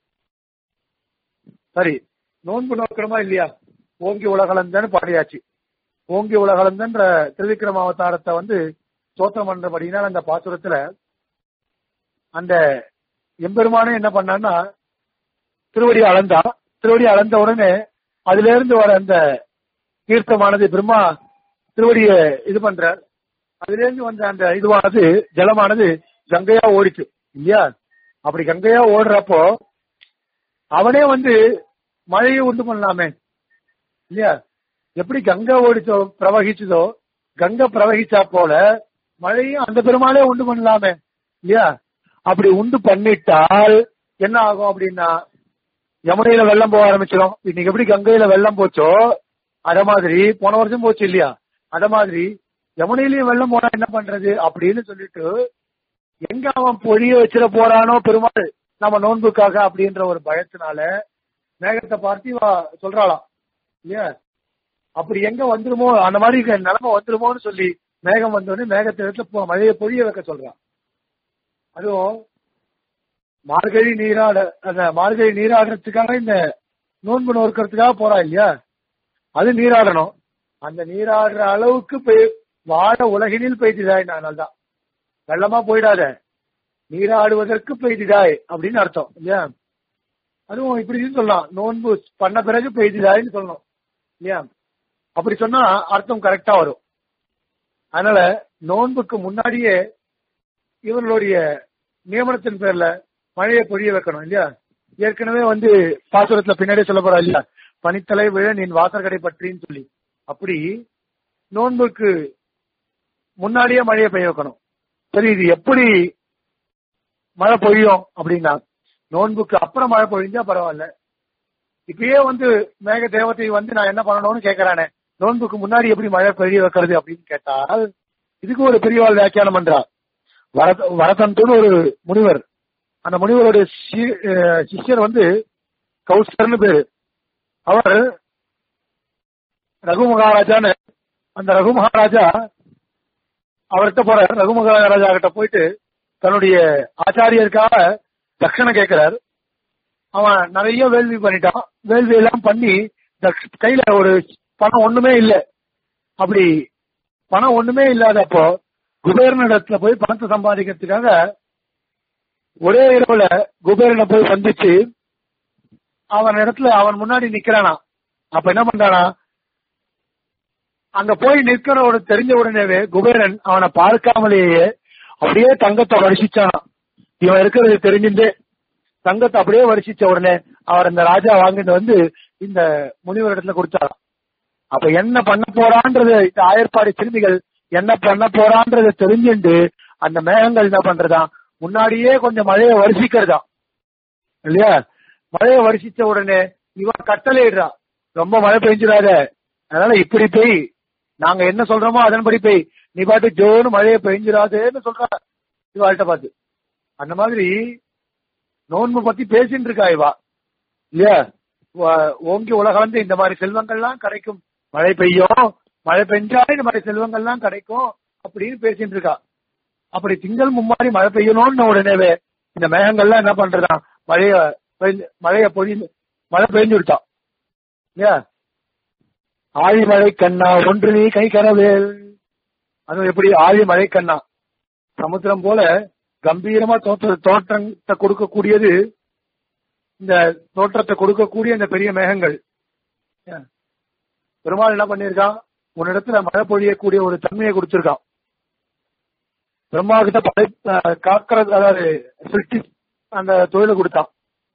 சரி நோன்பு நோக்கணுமா இல்லையா ஓங்கி உலகளந்தன்னு பாடியாச்சு ஓங்கி உலகளந்தன்ற திருவிக்ரம அவதாரத்தை வந்து தோற்றம் பண்றபடினால் அந்த பாசுரத்துல அந்த எம்பெருமானே என்ன பண்ணான்னா திருவடி அளந்தா திருவடி அளந்த உடனே அதுல இருந்து வர அந்த தீர்த்தமானது பிரம்மா திருவடிய இது பண்றார் அதுல இருந்து வந்த அந்த இதுவானது ஜலமானது கங்கையா ஓடிச்சு இல்லையா அப்படி கங்கையா ஓடுறப்போ அவனே வந்து மழையை உண்டு பண்ணலாமே இல்லையா எப்படி கங்கை ஓடிச்சோ பிரவகிச்சதோ கங்கை பிரவகிச்சா போல மழையும் அந்த பெருமாளே உண்டு பண்ணலாமே இல்லையா அப்படி உண்டு பண்ணிட்டால் என்ன ஆகும் அப்படின்னா யமுனையில வெள்ளம் போக ஆரம்பிச்சிடும் இன்னைக்கு எப்படி கங்கையில வெள்ளம் போச்சோ அத மாதிரி போன வருஷம் போச்சு இல்லையா அத மாதிரி யமுனையிலயும் வெள்ளம் போனா என்ன பண்றது அப்படின்னு சொல்லிட்டு எங்க அவன் பொழிய வச்சிட போறானோ பெருமாள் நம்ம நோன்புக்காக அப்படின்ற ஒரு பயத்தினால மேகத்தை பார்த்து இவ சொல்றாளாம் இல்லையா அப்படி எங்க வந்துருமோ அந்த மாதிரி நிலைமை வந்துருமோன்னு சொல்லி மேகம் வந்தோடனே மேகத்தை இடத்துல மழையை பொழிய வைக்க சொல்றான் அதுவும் மார்கழி நீராட அந்த மார்கழி நீராடுறதுக்காக இந்த நோன்பு நோக்கிறதுக்காக போறா இல்லையா அது நீராடணும் அந்த நீராடுற அளவுக்கு பெய் வாழ உலகினில் பெய்திடாய் நான் தான் வெள்ளமா போயிடாத நீராடுவதற்கு பெய்திடாய் அப்படின்னு அர்த்தம் இல்லையா அதுவும் இப்படின்னு சொல்லலாம் நோன்பு பண்ண பிறகு பெய்திடாய்ன்னு சொல்லணும் இல்லையா அப்படி சொன்னா அர்த்தம் கரெக்டா வரும் அதனால நோன்புக்கு முன்னாடியே இவர்களுடைய நியமனத்தின் பேர்ல மழையை பொழிய வைக்கணும் இல்லையா ஏற்கனவே வந்து பாசுரத்துல பின்னாடியே சொல்ல போறா இல்லையா பனித்தலை விழ நீன் வாசற்கடை பற்றின்னு சொல்லி அப்படி நோன்புக்கு முன்னாடியே மழையை பெய்ய வைக்கணும் சரி இது எப்படி மழை பொழியும் அப்படின்னா நோன்புக்கு அப்புறம் மழை பொழிஞ்சா பரவாயில்ல இப்பயே வந்து மேக தேவதை வந்து நான் என்ன பண்ணணும்னு கேட்கறானே நோன்புக்கு முன்னாடி எப்படி மழை பெய்ய வைக்கிறது அப்படின்னு கேட்டால் இதுக்கு ஒரு பெரியவாள் வியாக்கியானம் பண்றார் வரத வரதந்தோடு ஒரு முனிவர் அந்த முனிவருடைய சிஷ்யர் வந்து கௌசர்னு பேரு அவர் ரகு மகாராஜான்னு அந்த ரகு மகாராஜா அவர்கிட்ட போற ரகு மகாராஜா கிட்ட போயிட்டு தன்னுடைய ஆச்சாரியருக்காக தட்சணை கேட்கிறார் அவன் நிறைய வேள்வி பண்ணிட்டான் வேள்வி எல்லாம் பண்ணி கையில ஒரு பணம் ஒண்ணுமே இல்ல அப்படி பணம் ஒண்ணுமே இல்லாதப்போ குபேரனிடத்துல போய் பணத்தை சம்பாதிக்கிறதுக்காக ஒரே இரவுல குபேரனை போய் சந்திச்சு அவன் இடத்துல அவன் முன்னாடி நிக்கிறானா அப்ப என்ன பண்றானா அங்க போய் நிற்கிறோட தெரிஞ்ச உடனேவே குபேரன் அவனை பார்க்காமலேயே அப்படியே தங்கத்தை வருஷிச்சானா இவன் இருக்கிறது தெரிஞ்சுட்டே தங்கத்தை அப்படியே வருஷிச்ச உடனே அவர் இந்த ராஜா வாங்கிட்டு வந்து இந்த முனிவர் இடத்துல கொடுத்தாராம் அப்ப என்ன பண்ண போறான்றது இந்த ஆயர்பாடி சிறுமிகள் என்ன பண்ண போறான்றத தெரிஞ்சுண்டு அந்த மேகங்கள் என்ன பண்றதா முன்னாடியே கொஞ்சம் மழையை வருஷிக்கிறதா இல்லையா மழையை வருஷிச்ச உடனே இவன் கட்டளையிடுறான் ரொம்ப மழை பெஞ்சிடாத அதனால இப்படி பெய் நாங்க என்ன சொல்றோமோ அதன்படி பெய் நீ பாட்டு ஜோன்னு மழையை பெஞ்சிடாதேன்னு சொல்ற இவாள்கிட்ட பார்த்து அந்த மாதிரி நோன்பு பத்தி பேசிட்டு இருக்கா இவா இல்லையா ஓங்கி உலகளந்து இந்த மாதிரி செல்வங்கள்லாம் கிடைக்கும் மழை பெய்யும் மழை பெஞ்சா இந்த மாதிரி செல்வங்கள்லாம் கிடைக்கும் அப்படின்னு பேசிட்டு இருக்கா அப்படி திங்கள் மும்மாடி மழை பெய்யணும்னு உடனேவே இந்த மேகங்கள்லாம் என்ன பண்றதா மழைய மழைய பொழிந்து மழை பெஞ்சு விட்டான் இல்லையா ஆழிமழை கண்ணா ஒன்று நீ கை கரவேல் அது எப்படி ஆழிமழை கண்ணா சமுத்திரம் போல கம்பீரமா தோற்ற தோற்றத்தை கொடுக்கக்கூடியது இந்த தோற்றத்தை கொடுக்கக்கூடிய இந்த பெரிய மேகங்கள் பெருமாள் என்ன பண்ணிருக்கான் உன்னிடத்துல மழை பொழியக்கூடிய ஒரு தன்மையை கொடுத்திருக்கான் பிரம்மா கிட்ட படை காக்கிறது அதாவது சிருஷ்டி அந்த தொழிலை கொடுத்தான்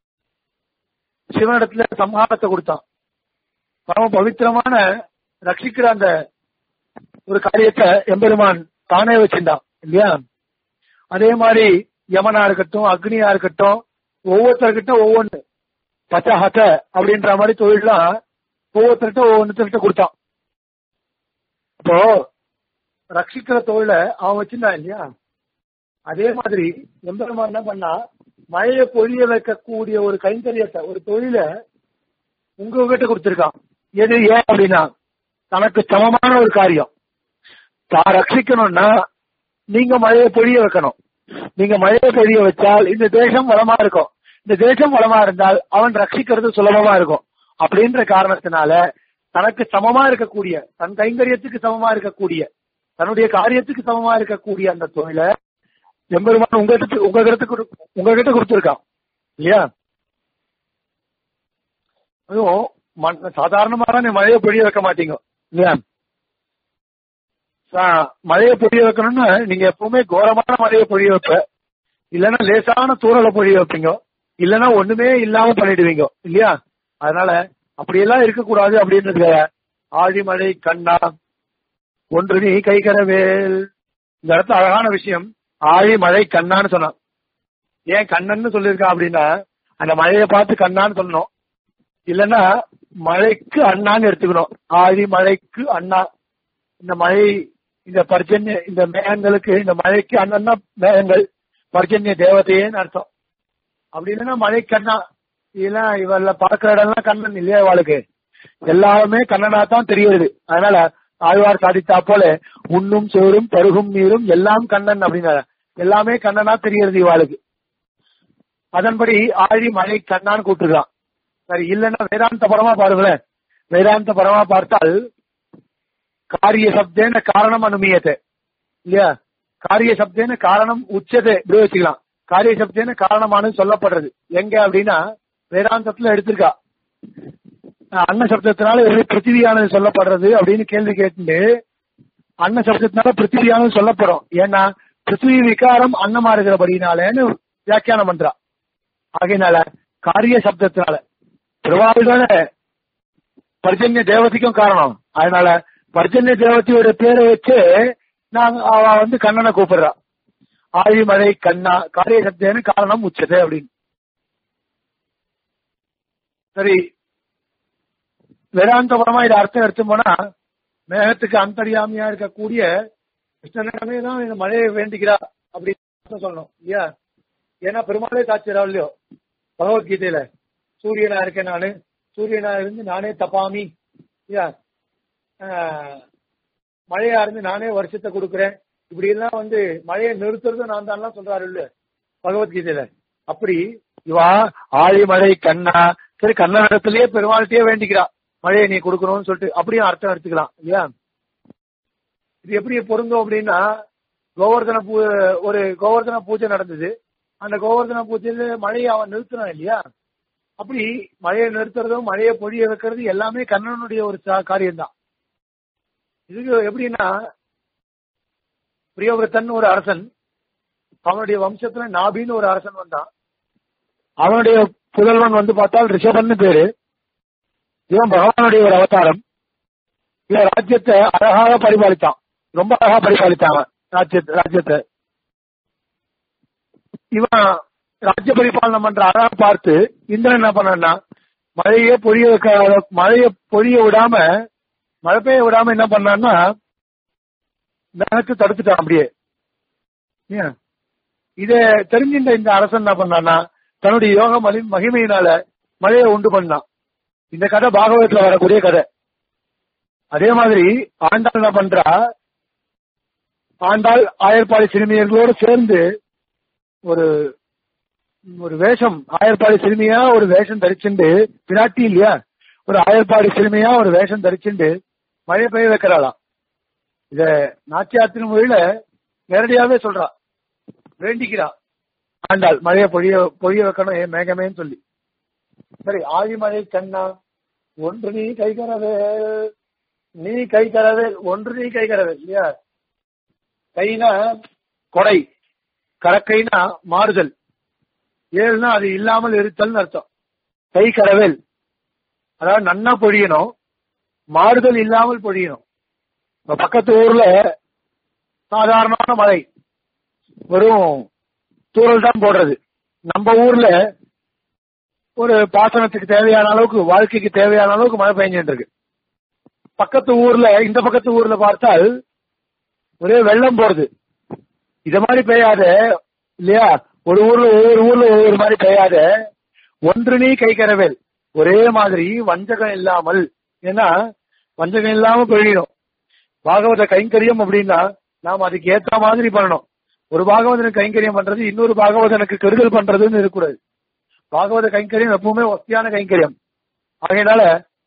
சிவனிடத்துல சம்ஹாரத்தை கொடுத்தான் பரம பவித்திரமான ரட்சிக்கிற அந்த ஒரு காரியத்தை எம்பெருமான் தானே வச்சிருந்தான் இல்லையா அதே மாதிரி யமனா இருக்கட்டும் அக்னியா இருக்கட்டும் ஒவ்வொருத்தர்கிட்ட ஒவ்வொன்னு பச்சஹத அப்படின்ற மாதிரி தொழிலாம் ஒவ்வொருத்தர்கிட்ட ஒவ்வொன்றுத்தர்கிட்ட கொடுத்தான் இப்போ ரட்சிக்கிற தொழில அவன் வச்சிருந்தான் இல்லையா அதே மாதிரி எம்பெருமான் என்ன பண்ணா மழையை பொழிய வைக்கக்கூடிய ஒரு கைங்கரியத்தை ஒரு தொழில உங்ககிட்ட கொடுத்திருக்கான் எது ஏன் அப்படின்னா தனக்கு சமமான ஒரு காரியம் தான் ரட்சிக்கணும்னா நீங்க மழையை பொழிய வைக்கணும் நீங்க மழையை பொழிய வச்சால் இந்த தேசம் வளமா இருக்கும் இந்த தேசம் வளமா இருந்தால் அவன் ரட்சிக்கிறது சுலபமா இருக்கும் அப்படின்ற காரணத்தினால தனக்கு சமமா இருக்கக்கூடிய தன் கைங்கரியத்துக்கு சமமா இருக்கக்கூடிய தன்னுடைய காரியத்துக்கு சமமா இருக்கக்கூடிய அந்த தொழிலை எம்பெருமான் உங்ககிட்ட உங்ககிட்ட உங்ககிட்ட கொடுத்துருக்கான் இல்லையா அதுவும் சாதாரணமாக நீ மழையை பொழிய வைக்க மாட்டீங்க இல்லையா மழையை பொழிய வைக்கணும்னு நீங்க எப்பவுமே கோரமான மழையை பொழிய வைப்ப இல்லைன்னா லேசான தூரலை பொழிய வைப்பீங்க இல்லைன்னா ஒண்ணுமே இல்லாம பண்ணிடுவீங்க இல்லையா அதனால அப்படியெல்லாம் இருக்கக்கூடாது அப்படின்றது ஆழிமழை கண்ணா ஒன்று நீ கைகரவேல் இந்த இடத்துல அழகான விஷயம் ஆழிமழை கண்ணான்னு சொன்னான் ஏன் கண்ணன்னு சொல்லியிருக்கான் அப்படின்னா அந்த மழையை பார்த்து கண்ணான்னு சொல்லணும் இல்லைன்னா மழைக்கு அண்ணான்னு எடுத்துக்கணும் ஆழி மழைக்கு அண்ணா இந்த மழை இந்த பர்ஜன்ய இந்த மேகங்களுக்கு இந்த மழைக்கு அண்ணன்னா மேகங்கள் பர்ஜன்ய தேவதையேன்னு அர்த்தம் அப்படி இல்லைன்னா மழை கண்ணா இல்லைன்னா இவல்ல பார்க்கிற இடம்லாம் கண்ணன் இல்லையா இவாளுக்கு எல்லாமே கண்ணனா தான் தெரியுது அதனால ஆழ்வார் சாதித்தா போல உண்ணும் சோறும் பருகும் நீரும் எல்லாம் கண்ணன் அப்படின்னாரு எல்லாமே கண்ணனா தெரியுது இவாளுக்கு அதன்படி ஆழி மழை கண்ணான்னு கூப்பிட்டுருக்கான் சரி இல்லைன்னா வேதாந்த படமா பாருங்களேன் வேதாந்த படமா பார்த்தால் காரிய சப்தேன காரணம் அனுமியத்தை இல்லையா காரிய சப்தேன காரணம் உச்சத்தை இப்படி வச்சுக்கலாம் காரிய சப்தேன காரணமானது சொல்லப்படுறது எங்க அப்படின்னா வேதாந்தத்துல எடுத்திருக்கா அஹ் அன்ன சப்தத்தினால எப்படி பிருத்திவியானது சொல்லப்படுறது அப்படின்னு கேள்வி கேட்டு அன்ன சப்தத்தினால பிருத்திவியானது சொல்லப்படும் ஏன்னா பிருத்திவி விகாரம் அன்னமா இருக்கிறபடினாலேன்னு வியாக்கியானம் பண்றா ஆகையினால காரிய சப்தத்தினால திருவாரூரான பர்ஜன்ய தேவதைக்கும் காரணம் அதனால பர்ஜன்ய தேவதையோட பேரை வச்சு நாங்க அவ வந்து கண்ணனை கூப்பிடுறா ஆழிமழை கண்ணா காரிய சப்தேன்னு காரணம் உச்சதே அப்படின்னு சரி வேதாந்தபுரமா இது அர்த்தம் எடுத்து போனா மேகத்துக்கு அந்தரியாமியா இருக்கக்கூடிய கிருஷ்ணனிடமே தான் இந்த மழையை வேண்டிக்கிறா அப்படின்னு அர்த்தம் சொல்லணும் இல்லையா ஏன்னா பெருமாளே சாட்சியரா இல்லையோ பகவத்கீதையில சூரியனா இருக்கேன் நானு சூரியனா இருந்து நானே தப்பாமி இல்லையா ஆஹ், மழையா இருந்து நானே வருஷத்தை கொடுக்குறேன் இப்படி எல்லாம் வந்து மழையை நிறுத்துறதும் நான் தான் சொல்றாரு இல்ல பகவத்கீதையில அப்படி இவா ஆழி மழை கண்ணா சரி கண்ணனிடத்திலேயே பெருமாள்கிட்டயே வேண்டிக்கிறா மழையை நீ கொடுக்கணும்னு சொல்லிட்டு அப்படியும் அர்த்தம் எடுத்துக்கலாம் இல்லையா இது எப்படி பொருந்தும் அப்படின்னா கோவர்தன பூ ஒரு கோவர்தன பூஜை நடந்தது அந்த கோவர்தன பூஜையில மழையை அவன் நிறுத்தினான் இல்லையா அப்படி மழையை நிறுத்துறதும் மழையை பொழிய வைக்கிறது எல்லாமே கண்ணனுடைய ஒரு காரியம் தான் இதுக்கு எப்படின்னா பிரியவிரத்தன் ஒரு அரசன் அவனுடைய வம்சத்துல நாபின்னு ஒரு அரசன் வந்தான் அவனுடைய புதல்வன் வந்து பார்த்தால் ரிஷபன்னு பேரு இவன் பகவானுடைய ஒரு அவதாரம் இவன் ராஜ்யத்தை அழகாக பரிபாலித்தான் ரொம்ப அழகா பரிபாலித்தான் அவன் ராஜ்யத்தை ராஜ்யத்தை இவன் ராஜ்ய பரிபாலனம் பண்ற அழகா பார்த்து இந்திரன் என்ன பண்ணான்னா மழையே பொழிய வைக்க மழையை பொழிய விடாம மழை பெய்ய விடாம என்ன பண்ணான்னா மேகத்தை தடுத்துட்டான் அப்படியே ஏன்? இத தெரிஞ்சின்ற இந்த அரசன் என்ன பண்ணான்னா தன்னுடைய யோக மலி மகிமையினால மழையை உண்டு பண்ணான் இந்த கதை பாகவதத்துல வரக்கூடிய கதை அதே மாதிரி ஆண்டாள் என்ன பண்றா ஆண்டாள் ஆயர்பாடி சிறுமியர்களோடு சேர்ந்து ஒரு ஒரு வேஷம் ஆயர்பாடி சிறுமியா ஒரு வேஷம் தரிச்சுண்டு பிராட்டி இல்லையா ஒரு ஆயர்பாடி சிறுமியா ஒரு வேஷம் தரிச்சுண்டு மழை பெய்ய வைக்கிறாளாம் இத நாச்சியாத்தின் மொழியில நேரடியாவே சொல்றா வேண்டிக்கிறா ஆண்டாள் மழையை பொழிய பொழிய வைக்கணும் ஏன் மேகமேன்னு சொல்லி சரி ஆழிமழை கண்ணா ஒன்று நீ கைகரவேல் நீ கைகரவேல் ஒன்று நீ கைகரவேல் இல்லையா கைனா கொடை கடக்கைனா மாறுதல் ஏழுனா அது இல்லாமல் இருத்தல்னு அர்த்தம் கை கரவேல் அதாவது நன்னா பொழியணும் மாறுதல் இல்லாமல் பொழியணும் இப்ப பக்கத்து ஊர்ல சாதாரணமான மழை வெறும் தூரல் தான் போடுறது நம்ம ஊர்ல ஒரு பாசனத்துக்கு தேவையான அளவுக்கு வாழ்க்கைக்கு தேவையான அளவுக்கு மழை பெஞ்சிட்டு இருக்கு பக்கத்து ஊர்ல இந்த பக்கத்து ஊர்ல பார்த்தால் ஒரே வெள்ளம் போறது இத மாதிரி பெய்யாத இல்லையா ஒரு ஊர்ல ஒவ்வொரு ஊர்ல ஒவ்வொரு மாதிரி பெய்யாத ஒன்று நீ கை கரவேல் ஒரே மாதிரி வஞ்சகம் இல்லாமல் ஏன்னா வஞ்சகம் இல்லாம பெய்யணும் பாகவத கைங்கரியம் அப்படின்னா நாம் அதுக்கு ஏத்த மாதிரி பண்ணணும் ஒரு பாகவதனுக்கு கைங்கரியம் பண்றது இன்னொரு பாகவதனுக்கு கெடுதல் பண்றதுன்னு இருக்கக்கூடாது பாகவத கைங்கரியம் எப்பவுமே வசதியான கைங்கரியம் ஆகையினால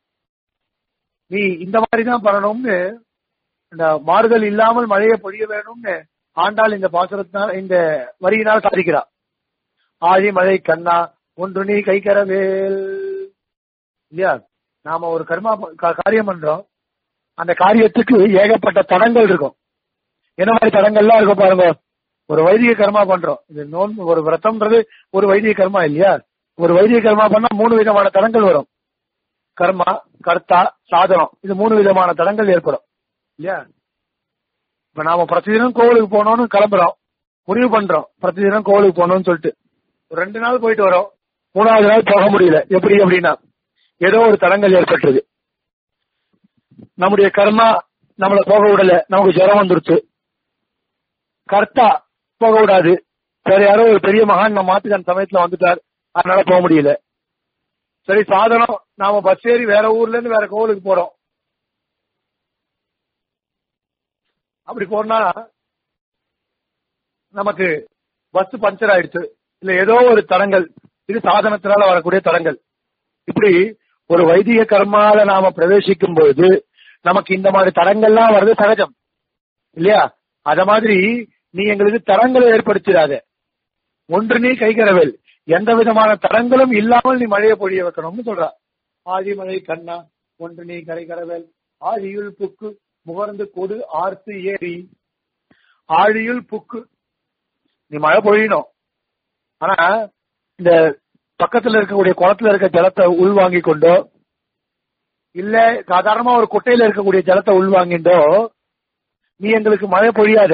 நீ இந்த மாதிரி தான் பண்ணணும்னு இந்த மாறுதல் இல்லாமல் மழையை பொழிய வேணும்னு ஆண்டாள் இந்த பாசுரத்தினால் இந்த வரியினால் சாதிக்கிறா ஆழி மழை கண்ணா ஒன்று நீ கைக்கரவேல் இல்லையா நாம ஒரு கர்மா ப- கா- காரியம் பண்றோம் அந்த காரியத்துக்கு ஏகப்பட்ட தடங்கள் இருக்கும் என்ன மாதிரி தடங்கள்லாம் இருக்கும் பாருங்க ஒரு வைதிக கர்மா பண்றோம் இது நோன்பு ஒரு விரதம்ன்றது ஒரு வைதிக கர்மா இல்லையா ஒரு வைதிக கர்மா பண்ணா மூணு விதமான தடங்கள் வரும் கர்மா கர்த்தா சாதனம் இது மூணு விதமான தடங்கள் ஏற்படும் இல்லையா இப்ப நாம பிரதிதினம் கோவிலுக்கு போகணும்னு கிளம்புறோம் முடிவு பண்றோம் பிரதிதினம் கோவிலுக்கு போகணும்னு சொல்லிட்டு ஒரு ரெண்டு நாள் போயிட்டு வரோம் மூணாவது நாள் போக முடியல எப்படி அப்படின்னா ஏதோ ஒரு தடங்கள் ஏற்பட்டது நம்முடைய கர்மா நம்மள போக விடல நமக்கு ஜுரம் வந்துருச்சு கர்த்தா போக விடாது வேற யாரோ ஒரு பெரிய மகான் நம்ம மாத்துக்கு அந்த சமயத்துல வந்துட்டார் அதனால போக முடியல சரி சாதனம் நாம பஸ் ஏறி வேற ஊர்ல இருந்து வேற கோவிலுக்கு போறோம் அப்படி போனா நமக்கு பஸ் பஞ்சர் ஆயிடுச்சு இல்ல ஏதோ ஒரு தடங்கள் இது சாதனத்தினால வரக்கூடிய தடங்கள் இப்படி ஒரு வைதிக கர்மால நாம பிரவேசிக்கும் பொழுது நமக்கு இந்த மாதிரி தடங்கள்லாம் வர்றது சகஜம் இல்லையா அத மாதிரி நீ எங்களுக்கு தடங்களை ஏற்படுத்திடாத ஒன்று நீ கைகரவேல் எந்த விதமான தடங்களும் இல்லாமல் நீ மழையை பொழிய வைக்கணும்னு சொல்ற ஆதிமலை கண்ணா ஒன்று நீ கரைகரவேல் ஆழியுள் புக்கு முகர்ந்து கொடு ஆர்த்து ஏறி ஆழியுள் புக்கு நீ மழை பொழியணும் ஆனா இந்த பக்கத்துல இருக்கக்கூடிய குளத்துல இருக்க ஜலத்தை உள்வாங்கி கொண்டோ இல்ல சாதாரணமா ஒரு குட்டையில இருக்கக்கூடிய ஜலத்தை உள்வாங்கிண்டோ நீ எங்களுக்கு மழை பொழியாத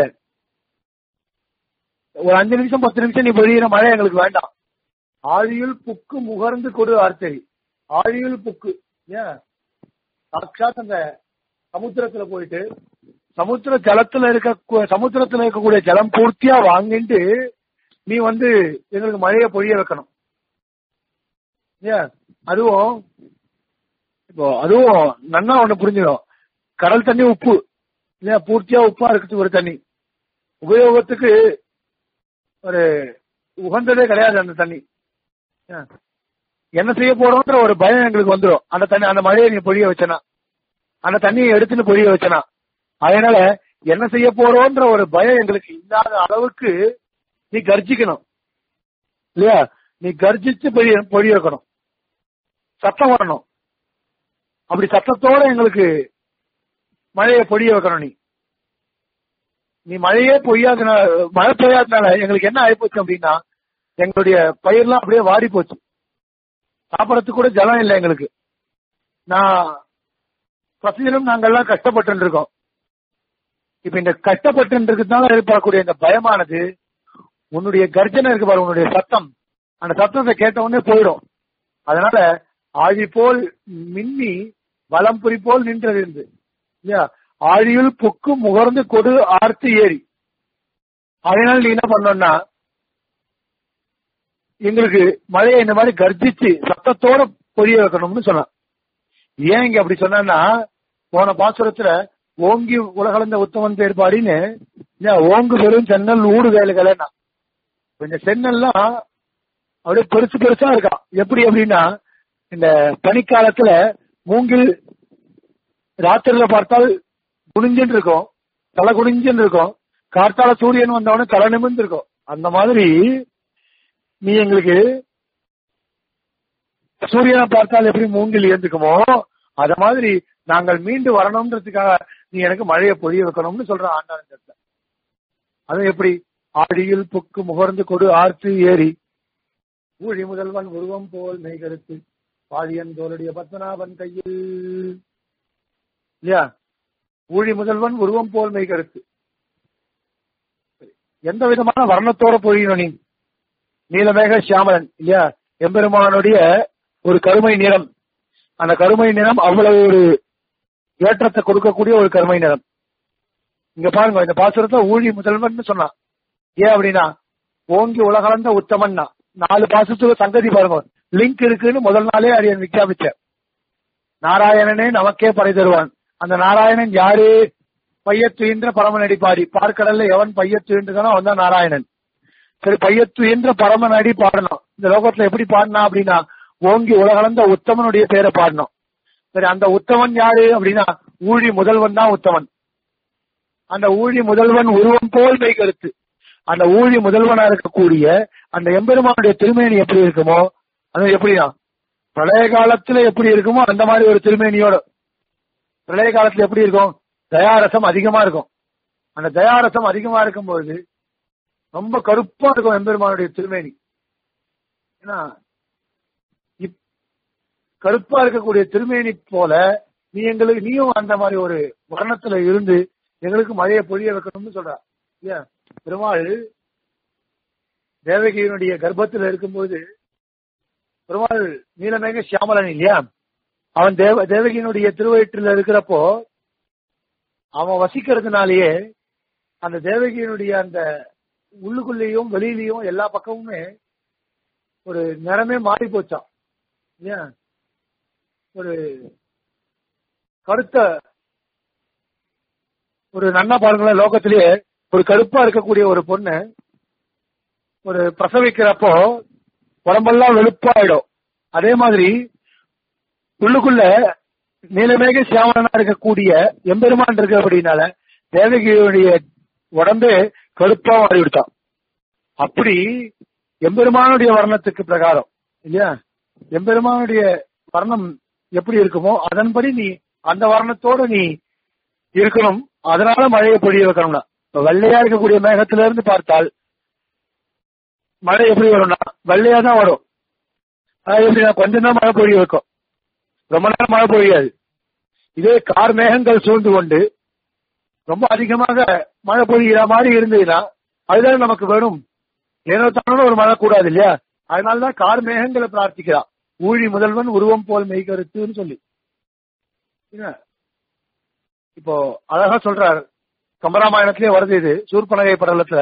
ஒரு அஞ்சு நிமிஷம் பத்து நிமிஷம் நீ பொழியிற மழை எங்களுக்கு வேண்டாம் ஆழியுள் புக்கு முகர்ந்து கொடு ஆர்த்தரி ஆழியுள் புக்கு ஏன் சாட்சாத் அந்த சமுத்திரத்துல போயிட்டு சமுத்திர ஜலத்துல இருக்க சமுத்திரத்துல இருக்கக்கூடிய ஜலம் பூர்த்தியா வாங்கிட்டு நீ வந்து எங்களுக்கு மழையை பொழிய வைக்கணும் ஏன் அதுவும் இப்போ அதுவும் நன்னா ஒண்ணு புரிஞ்சிடும் கடல் தண்ணி உப்பு இல்லையா பூர்த்தியா உப்பா இருக்குது ஒரு தண்ணி உபயோகத்துக்கு ஒரு உகந்ததே கிடையாது அந்த தண்ணி ஏன்? என்ன செய்ய போறோம்ன்ற ஒரு பயம் எங்களுக்கு வந்துடும் அந்த தண்ணி அந்த மழையை நீ பொழிய வச்சனா அந்த தண்ணியை எடுத்துன்னு பொழிய வச்சனா அதனால என்ன செய்ய போறோம்ன்ற ஒரு பயம் எங்களுக்கு இல்லாத அளவுக்கு நீ கர்ஜிக்கணும் இல்லையா நீ கர்ஜிச்சு பொழிய பொழிய வைக்கணும் சத்தம் வரணும் அப்படி சத்தத்தோட எங்களுக்கு மழையை பொழிய வைக்கணும் நீ நீ மழையே பொய்யாதுன மழை பெய்யாதனால எங்களுக்கு என்ன ஆயிப்போச்சு அப்படின்னா எங்களுடைய பயிர்லாம் அப்படியே வாடி போச்சு சாப்பிடறதுக்கு கூட ஜலம் இல்லை எங்களுக்கு நான் பிரதிதினம் நாங்கெல்லாம் கஷ்டப்பட்டு இருக்கோம் இப்ப இந்த கஷ்டப்பட்டு இருக்கிறதுனால ஏற்படக்கூடிய இந்த பயமானது உன்னுடைய கர்ஜனை இருக்கு பாரு உன்னுடைய சத்தம் அந்த சத்தத்தை கேட்ட உடனே போயிடும் அதனால ஆழி போல் மின்னி வலம்புரி போல் நின்றது இருந்து இல்லையா ஆழியுள் புக்கு முகர்ந்து கொடு ஆர்த்து ஏறி அதனால நீ என்ன பண்ணோம்னா எங்களுக்கு மழையை இந்த மாதிரி கர்ஜிச்சு சத்தத்தோட பொரிய வைக்கணும்னு சொன்னான் ஏன் இங்க அப்படி சொன்னா போன பாசுரத்துல ஓங்கி உலகளந்த உத்தமன் பேர் பாடின்னு இல்லையா, ஓங்கு பெரும் சென்னல் ஊடு வேலைகளேன்னா இந்த சென்னல்லாம் அப்படியே பெருசு பெருசா இருக்கான் எப்படி அப்படின்னா இந்த பனிக்காலத்துல மூங்கில் ராத்திரில பார்த்தால் குனிஞ்சுன்னு இருக்கும் தலை குனிஞ்சுன்னு இருக்கும் கார்த்தால சூரியன் வந்தவொடனே தலை நிமிர்ந்து இருக்கும் அந்த மாதிரி நீ எங்களுக்கு சூரியனை பார்த்தால் எப்படி மூங்கில் ஏந்துக்குமோ அத மாதிரி நாங்கள் மீண்டு வரணும்ன்றதுக்காக நீ எனக்கு மழையை பொழிய வைக்கணும்னு சொல்ற ஆண்டாளன் அது எப்படி ஆடியில் புக்கு முகர்ந்து கொடு ஆர்த்து ஏறி ஊழி முதல்வன் உருவம் போல் மெய்கருத்து பாழியன் தோளுடைய பத்மநாபன் கையில் இல்லையா ஊழி முதல்வன் உருவம் போல் மெய்கருத்து எந்த விதமான வர்ணத்தோட பொழியணும் நீ நீலமேக சியாமலன் இல்லையா எம்பெருமானுடைய ஒரு கருமை நிறம் அந்த கருமை நிறம் அவ்வளவு ஒரு ஏற்றத்தை கொடுக்கக்கூடிய ஒரு கருமை நிறம் இங்க பாருங்க இந்த பாசுரத்தை ஊழி முதல்வன் சொன்னான் ஏன் அப்படின்னா ஓங்கி உலகளந்த உத்தமன்னா நாலு பாசத்துக்கு சங்கதி பாருங்க லிங்க் இருக்குன்னு முதல் நாளே அடியன் விக்யாபிச்சேன் நாராயணனே நமக்கே படை தருவான் அந்த நாராயணன் யாரு பையத்துயின்ற பரமநடி பாடி பார்க்கடல்ல எவன் பையத்துயின்றதானோ அவன் தான் நாராயணன் சரி பையத்துயின்ற பரமநடி பாடணும் இந்த லோகத்துல எப்படி பாடினா அப்படின்னா ஓங்கி உலகளந்த உத்தமனுடைய பேரை பாடணும் சரி அந்த உத்தமன் யாரு அப்படின்னா ஊழி முதல்வன் தான் உத்தமன் அந்த ஊழி முதல்வன் உருவம் போல் மெய் கருத்து அந்த ஊழி முதல்வனா இருக்கக்கூடிய அந்த எம்பெருமானுடைய திருமேனி எப்படி இருக்குமோ அது எப்படின்னா பிரளய காலத்துல எப்படி இருக்குமோ அந்த மாதிரி ஒரு திருமேனியோட பிரளய காலத்துல எப்படி இருக்கும் தயாரசம் அதிகமா இருக்கும் அந்த தயாரசம் அதிகமா இருக்கும்போது ரொம்ப கருப்பா இருக்கும் எம்பெருமானுடைய திருமேனி ஏன்னா இப்- கருப்பா இருக்கக்கூடிய திருமேனி போல நீ எங்களுக்கு நீயும் அந்த மாதிரி ஒரு வர்ணத்துல இருந்து எங்களுக்கு மழையை பொழிய வைக்கணும்னு சொல்ற இல்லையா பெருமாள் தேவகியினுடைய கர்ப்பத்தில் இருக்கும்போது பெருமாள் நீலமேக சியாமலன் இல்லையா அவன் தேவ தேவகியினுடைய திருவயிற்றில் இருக்கிறப்போ அவன் வசிக்கிறதுனாலேயே அந்த தேவகியினுடைய அந்த உள்ளுக்குள்ளேயும் வெளியிலையும் எல்லா பக்கமுமே ஒரு நிறமே மாறி போச்சான் ஏன் ஒரு கருத்த ஒரு நன்னா பாருங்களேன் லோகத்திலேயே ஒரு கருப்பா இருக்கக்கூடிய ஒரு பொண்ணு ஒரு பிரசவிக்கிறப்போ உடம்பெல்லாம் வெளுப்பாயிடும் அதே மாதிரி உள்ளுக்குள்ள நீலமேக சியாமலனா இருக்கக்கூடிய எம்பெருமான் இருக்கு அப்படின்னால தேவகியுடைய உடம்பே கருப்பா மாறிவிட்டான் அப்படி எம்பெருமானுடைய வர்ணத்துக்கு பிரகாரம் இல்லையா எம்பெருமானுடைய வர்ணம் எப்படி இருக்குமோ அதன்படி நீ அந்த வர்ணத்தோட நீ இருக்கணும் அதனால மழையை பொழிய வைக்கணும்னா இப்ப வெள்ளையா இருக்கக்கூடிய மேகத்துல இருந்து பார்த்தால் மழை எப்படி வரும்னா வெள்ளையா தான் வரும் அது எப்படின்னா கொஞ்சம் தான் மழை பொழிய வைக்கும் ரொம்ப நேரம் மழை பொழியாது இதே கார் மேகங்கள் சூழ்ந்து கொண்டு ரொம்ப அதிகமாக மழை பொழிகிற மாதிரி இருந்ததுன்னா அதுதான் நமக்கு வேணும் ஏனோ தானோ ஒரு மழை கூடாது இல்லையா அதனாலதான் கார் மேகங்களை பிரார்த்திக்கிறான் ஊழி முதல்வன் உருவம் போல் மெய்கருத்துன்னு சொல்லி என்ன? இப்போ அழகா சொல்றார் கம்பராமாயணத்திலே வருது இது சூர்பனகை படலத்துல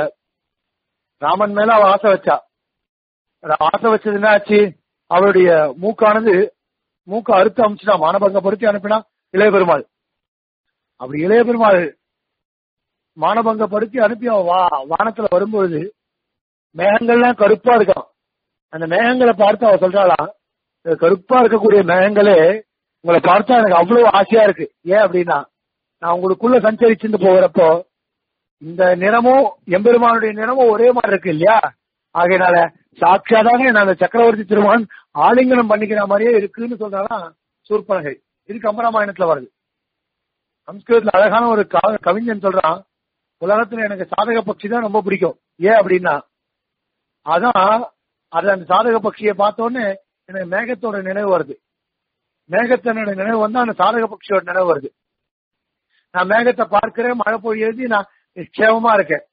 ராமன் மேல அவ ஆசை வச்சா அது ஆசை வச்சது என்ன ஆச்சு அவருடைய மூக்கானது மூக்க அறுத்து அமிச்சுட்டா மானபங்கப்படுத்தி அனுப்பினா இளைய பெருமாள் அப்படி இளைய பெருமாள் மானபங்கப்படுத்தி அனுப்பி அவன் வா வானத்துல வரும்பொழுது மேகங்கள்லாம் கருப்பா இருக்கான் அந்த மேகங்களை பார்த்து அவ சொல்றாளாம் "இந்த கருப்பா இருக்கக்கூடிய மேகங்களே உங்களை பார்த்தா எனக்கு அவ்வளவு ஆசையா இருக்கு ஏன் அப்படின்னா நான் உங்களுக்குள்ள சஞ்சரிச்சுட்டு போகிறப்போ இந்த நிறமும் எம்பெருமானுடைய நிறமும் ஒரே மாதிரி இருக்கு இல்லையா ஆகையினால சாட்சியாதாக நான் அந்த சக்கரவர்த்தி திருமகன் ஆலிங்கனம் பண்ணிக்கிற மாதிரியே இருக்குன்னு சொல்றாலாம் சூர்பனகை இது கம்பராமாயணத்துல வருது சம்ஸ்கிருதத்துல அழகான ஒரு க- கவிஞன் சொல்றான் உலகத்துல எனக்கு சாதக பட்சி தான் ரொம்ப பிடிக்கும் ஏன் அப்படின்னா அதான் அது அந்த சாதக பட்சியை பார்த்த உடனே எனக்கு மேகத்தோட நினைவு வருது மேகத்தனோட நினைவு வந்து அந்த சாதக பட்சியோட நினைவு வருது நான் மேகத்தை பார்க்கிறேன் மழை பொழியது நான் நிச்சயமா இருக்கேன்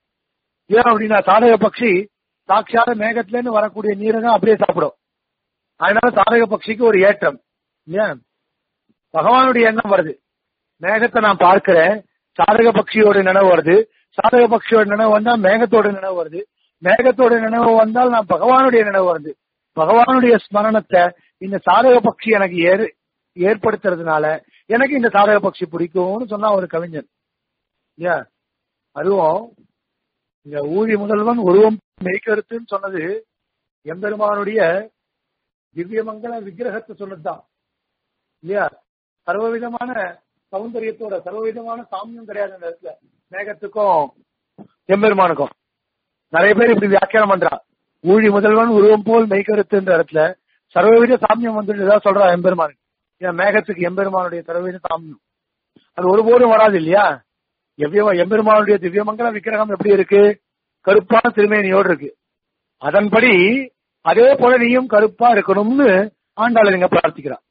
ஏன் அப்படின்னா சாதக பட்சி சாட்சியாத மேகத்துல இருந்து வரக்கூடிய நீரை தான் அப்படியே சாப்பிடும் அதனால சாதக பட்சிக்கு ஒரு ஏற்றம் ஏன் பகவானுடைய எண்ணம் வருது மேகத்தை நான் பார்க்கிறேன் சாதக பட்சியோட நினைவு வருது சாதக பட்சியோட நினைவு வந்தா மேகத்தோட நினைவு வருது மேகத்தோட நினைவு வந்தால் நான் பகவானுடைய நினைவு வருது பகவானுடைய ஸ்மரணத்தை இந்த சாதக பட்சி எனக்கு ஏற் ஏற்படுத்துறதுனால எனக்கு இந்த சாதக பட்சி பிடிக்கும்னு சொன்னா ஒரு கவிஞன் இல்லையா அதுவும் இந்த ஊழி முதல்வன் உருவம் மெய்கருத்துன்னு சொன்னது எம்பெருமானுடைய திவ்யமங்கல விக்கிரகத்தை சொன்னதுதான் இல்லையா சர்வவிதமான சௌந்தரியத்தோட சர்வவிதமான சாமியம் கிடையாது அந்த இடத்துல மேகத்துக்கும் எம்பெருமானுக்கும் நிறைய பேர் இப்படி வியாக்கியானம் பண்றா ஊழி முதல்வன் உருவம் போல் மெய்கருத்துன்ற இடத்துல சர்வவித சாமியம் வந்துட்டு ஏதாவது சொல்றா எம்பெருமானுக்கு ஏன் மேகத்துக்கு எம்பெருமானுடைய சர்வவித சாமியம் அது ஒருபோதும் வராது இல்லையா எவ்விய எம்பெருமானுடைய திவ்யமங்கல விக்கிரகம் எப்படி இருக்கு கருப்பான திருமேனியோடு இருக்கு அதன்படி அதே போல நீயும் கருப்பா இருக்கணும்னு ஆண்டாளர் இங்க பிரார்த்திக்கிறார்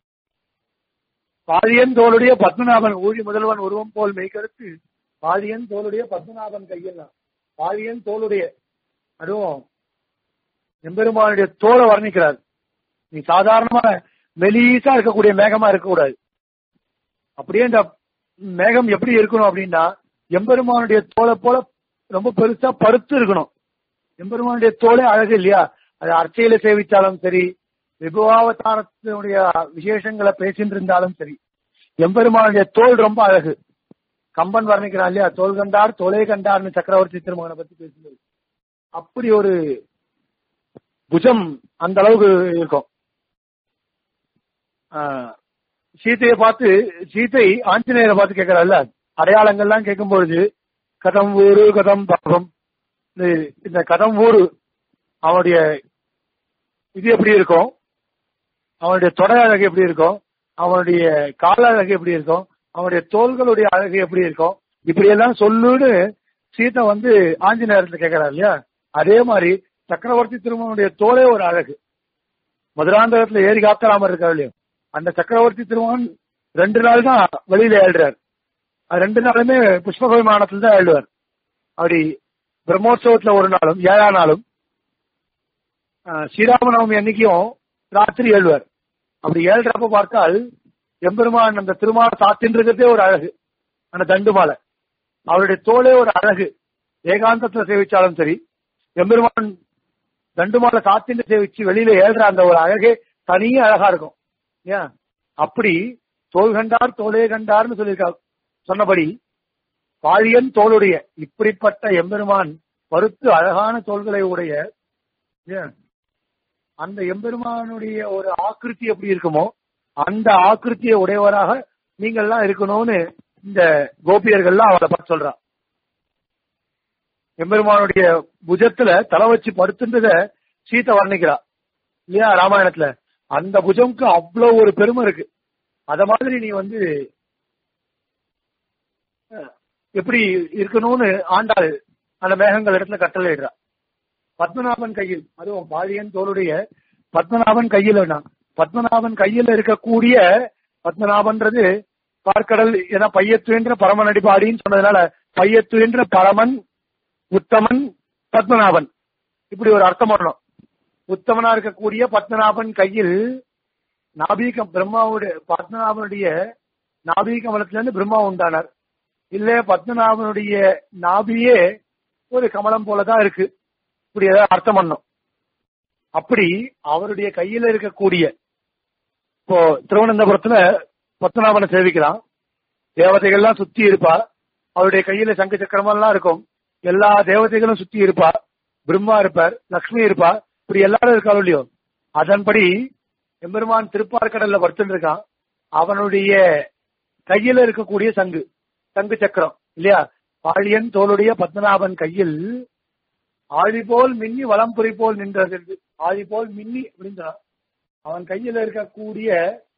பாதியன் தோளுடைய பத்மநாபன் ஊழி முதல்வன் உருவம் போல் மெய்கருத்து பாதியன் தோளுடைய பத்மநாபன் கையில் பாதியன் தோளுடைய அதுவும் எம்பெருமானுடைய தோலை வர்ணிக்கிறார் நீ சாதாரணமான மெலீசா இருக்கக்கூடிய மேகமா இருக்கக்கூடாது அப்படியே இந்த மேகம் எப்படி இருக்கணும் அப்படின்னா எம்பெருமானுடைய தோலை போல ரொம்ப பெருசா பருத்து இருக்கணும் எம்பெருமானுடைய தோலே அழகு இல்லையா அது அர்ச்சையில சேவிச்சாலும் சரி விபவாவதாரத்தினுடைய விசேஷங்களை பேசிட்டு இருந்தாலும் சரி எம்பெருமானுடைய தோல் ரொம்ப அழகு கம்பன் வர்ணிக்கிறான் இல்லையா தோல் கண்டார் தோலே கண்டார்னு சக்கரவர்த்தி திருமகனை பத்தி பேசும்போது அப்படி ஒரு புஜம் அந்த அளவுக்கு இருக்கும் ஆஹ், சீதையை பார்த்து சீதை ஆஞ்சநேயரை பார்த்து கேட்கிறாள்ல அடையாளங்கள்லாம் கேட்கும் பொழுது கதம் ஊரு கதம் பாகம் இது- இந்த கதம் ஊரு அவனுடைய இது எப்படி இருக்கும் அவனுடைய தொடை அழகு எப்படி இருக்கும் அவனுடைய கால அழகு எப்படி இருக்கும் அவனுடைய தோள்களுடைய அழகு எப்படி இருக்கும் இப்படி எல்லாம் சொல்லுன்னு சீதை வந்து ஆஞ்சநேயர்ல கேட்கிறார் இல்லையா அதே மாதிரி சக்கரவர்த்தி திருமகனுடைய தோலே ஒரு அழகு மதுராந்தகத்துல ஏறி காத்தராம இருக்கா இல்லையா அந்த சக்கரவர்த்தி திருமகன் ரெண்டு நாள் தான் வெளியில ஏழுறார் அது ரெண்டு நாளுமே புஷ்பக விமானத்துல தான் ஏழுவார் அப்படி பிரம்மோற்சவத்துல ஒரு நாளும் ஏழாம் நாளும் ஆஹ், ஸ்ரீராமநவமி அன்னைக்கும் ராத்திரி ஏழுவார் அப்படி ஏழ்றப்ப பார்த்தால் எம்பெருமான் அந்த திருமால சாத்தின்றதே ஒரு அழகு அந்த தண்டு மாலை அவருடைய தோலே ஒரு அழகு ஏகாந்தத்துல சேவிச்சாலும் சரி எம்பெருமான் தண்டு மாலை சாத்தின்னு சேவிச்சு வெளியில ஏழ்ற அந்த ஒரு அழகே தனியே அழகா இருக்கும் ஏன் அப்படி தோல் கண்டார் தோலே கண்டார்னு சொல்லியிருக்கா சொன்னபடி பாழியன் தோளுடைய இப்படிப்பட்ட எம்பெருமான் பருத்து அழகான தோள்களை உடைய ஏன், அந்த எம்பெருமானுடைய ஒரு ஆக்கிருத்தி எப்படி இருக்குமோ அந்த ஆக்கிருத்தியை உடையவராக நீங்கள்லாம் இருக்கணும்னு இந்த கோபியர்கள்லாம் அவளை பார்த்து சொல்றா எம்பெருமானுடைய புஜத்துல தலை வச்சு படுத்துன்றத சீத்தை வர்ணிக்கிறா இல்லையா ராமாயணத்துல அந்த புஜம்க்கு அவ்வளவு ஒரு பெருமை இருக்கு அத மாதிரி நீ வந்து அஹ், எப்படி இருக்கணும்னு ஆண்டாள் அந்த மேகங்கள் இடத்துல கட்டளையிடுறா பத்மநாபன் கையில் அதுவும் பாழியன் தோளுடைய பத்மநாபன் கையில் வேணாம் பத்மநாபன் கையில் இருக்கக்கூடிய பத்மநாபன்றது பார்க்கடல் ஏன்னா பையத்துன்ற பரமன் அடிபாடின்னு சொன்னதுனால பையத்துன்ற பரமன் உத்தமன் பத்மநாபன் இப்படி ஒரு அர்த்தம் வரணும் உத்தமனா இருக்கக்கூடிய பத்மநாபன் கையில் நாபீக பிரம்மாவுடைய பத்மநாபனுடைய நாபீக கமலத்திலிருந்து பிரம்மா உண்டானார் இல்ல பத்மநாபனுடைய நாபியே ஒரு கமலம் போலதான் இருக்கு இப்படி ஏதாவது அர்த்தம் பண்ணும் அப்படி அவருடைய கையில இருக்கக்கூடிய இப்போ திருவனந்தபுரத்துல பத்மநாபனை சேவிக்கலாம் தேவதைகள்லாம் சுத்தி இருப்பா அவருடைய கையில சங்கு சக்கரமெல்லாம் இருக்கும் எல்லா தேவதைகளும் சுத்தி இருப்பா பிரம்மா இருப்பார் லக்ஷ்மி இருப்பா இப்படி எல்லாரும் இருக்காலும் இல்லையோ அதன்படி எம்பெருமான் திருப்பார்கடல்ல படுத்துட்டு இருக்கான் அவனுடைய கையில இருக்கக்கூடிய சங்கு சங்கு சக்கரம் இல்லையா பாழியன் தோளுடைய பத்மநாபன் கையில் ஆழி போல் மின்னி வலம்புரி போல் நின்றது ஆழி போல் மின்னி அப்படின்னு சொன்னான். அவன் கையில இருக்கக்கூடிய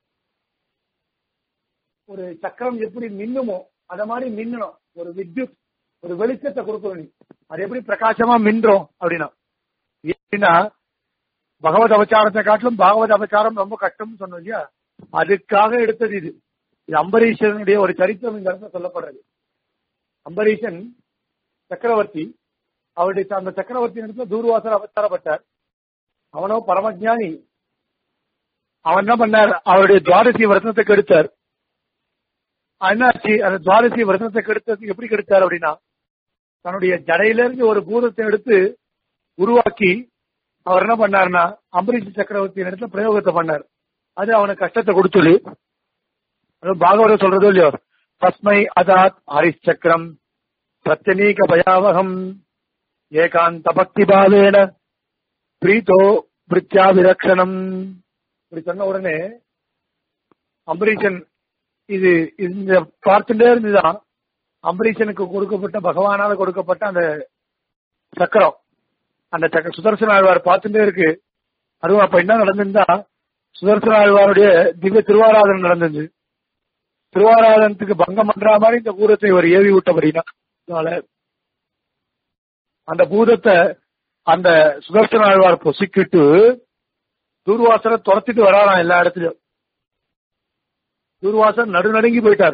ஒரு சக்கரம் எப்படி மின்னுமோ அத மாதிரி மின்னணும் ஒரு வித்யுத் ஒரு வெளிச்சத்தை கொடுக்கணும் நீ அது எப்படி பிரகாசமா மின்றோம் அப்படின்னா ஏன்னா பகவத் அவதாரத்தை காட்டிலும் பாகவத அவதாரம் ரொம்ப கஷ்டம்னு சொன்னோம் இல்லையா அதுக்காக எடுத்தது இது இது அம்பரீஷனுடைய ஒரு சரித்திரம் இந்த இடத்துல சொல்லப்படுறது அம்பரீஷன் சக்கரவர்த்தி அவருடைய அந்த சக்கரவர்த்தி இடத்துல தூர்வாசர் அவதாரப்பட்டார் அவனோ பரமஜானி அவன் என்ன பண்ணார் அவருடைய துவாரசி விரதத்தை கெடுத்தார் என்னாச்சு அந்த துவாரசி விரதத்தை கெடுத்தது எப்படி கெடுத்தார் அப்படின்னா தன்னுடைய ஜடையில இருந்து ஒரு பூதத்தை எடுத்து உருவாக்கி அவர் என்ன பண்ணாருன்னா அம்பரீஷ் சக்கரவர்த்தி இடத்துல பிரயோகத்தை பண்ணார் அது அவனுக்கு கஷ்டத்தை கொடுத்துடு அது பாகவதம் சொல்றதோ இல்லையோ தஸ்மை அதாத் ஹரிஷ் சக்கரம் பிரத்யநீக பயாவகம் ஏகாந்த பக்தி பாவேன பிரீத்தோ பிரித்யா விலக்ஷணம் இப்படி சொன்ன உடனே அம்பரீஷன் இது இந்த பார்த்துட்டே இருந்துதான் அம்பரீஷனுக்கு கொடுக்கப்பட்ட பகவானால கொடுக்கப்பட்ட அந்த சக்கரம் அந்த சக்கர சுதர்சன ஆழ்வார் பார்த்துட்டே இருக்கு அதுவும் அப்ப என்ன நடந்திருந்தா சுதர்சன ஆழ்வாருடைய திவ்ய திருவாராதனம் நடந்தது திருவாராதனத்துக்கு பங்கம் பண்ற மாதிரி இந்த பூதத்தை ஒரு ஏவி விட்டபடினா அதனால அந்த பூதத்தை அந்த சுதர்சன ஆழ்வார் பொசிக்கிட்டு தூர்வாசரை துரத்திட்டு வராராம் எல்லா இடத்துலயும் தூர்வாசர் நடுநடுங்கி போயிட்டார்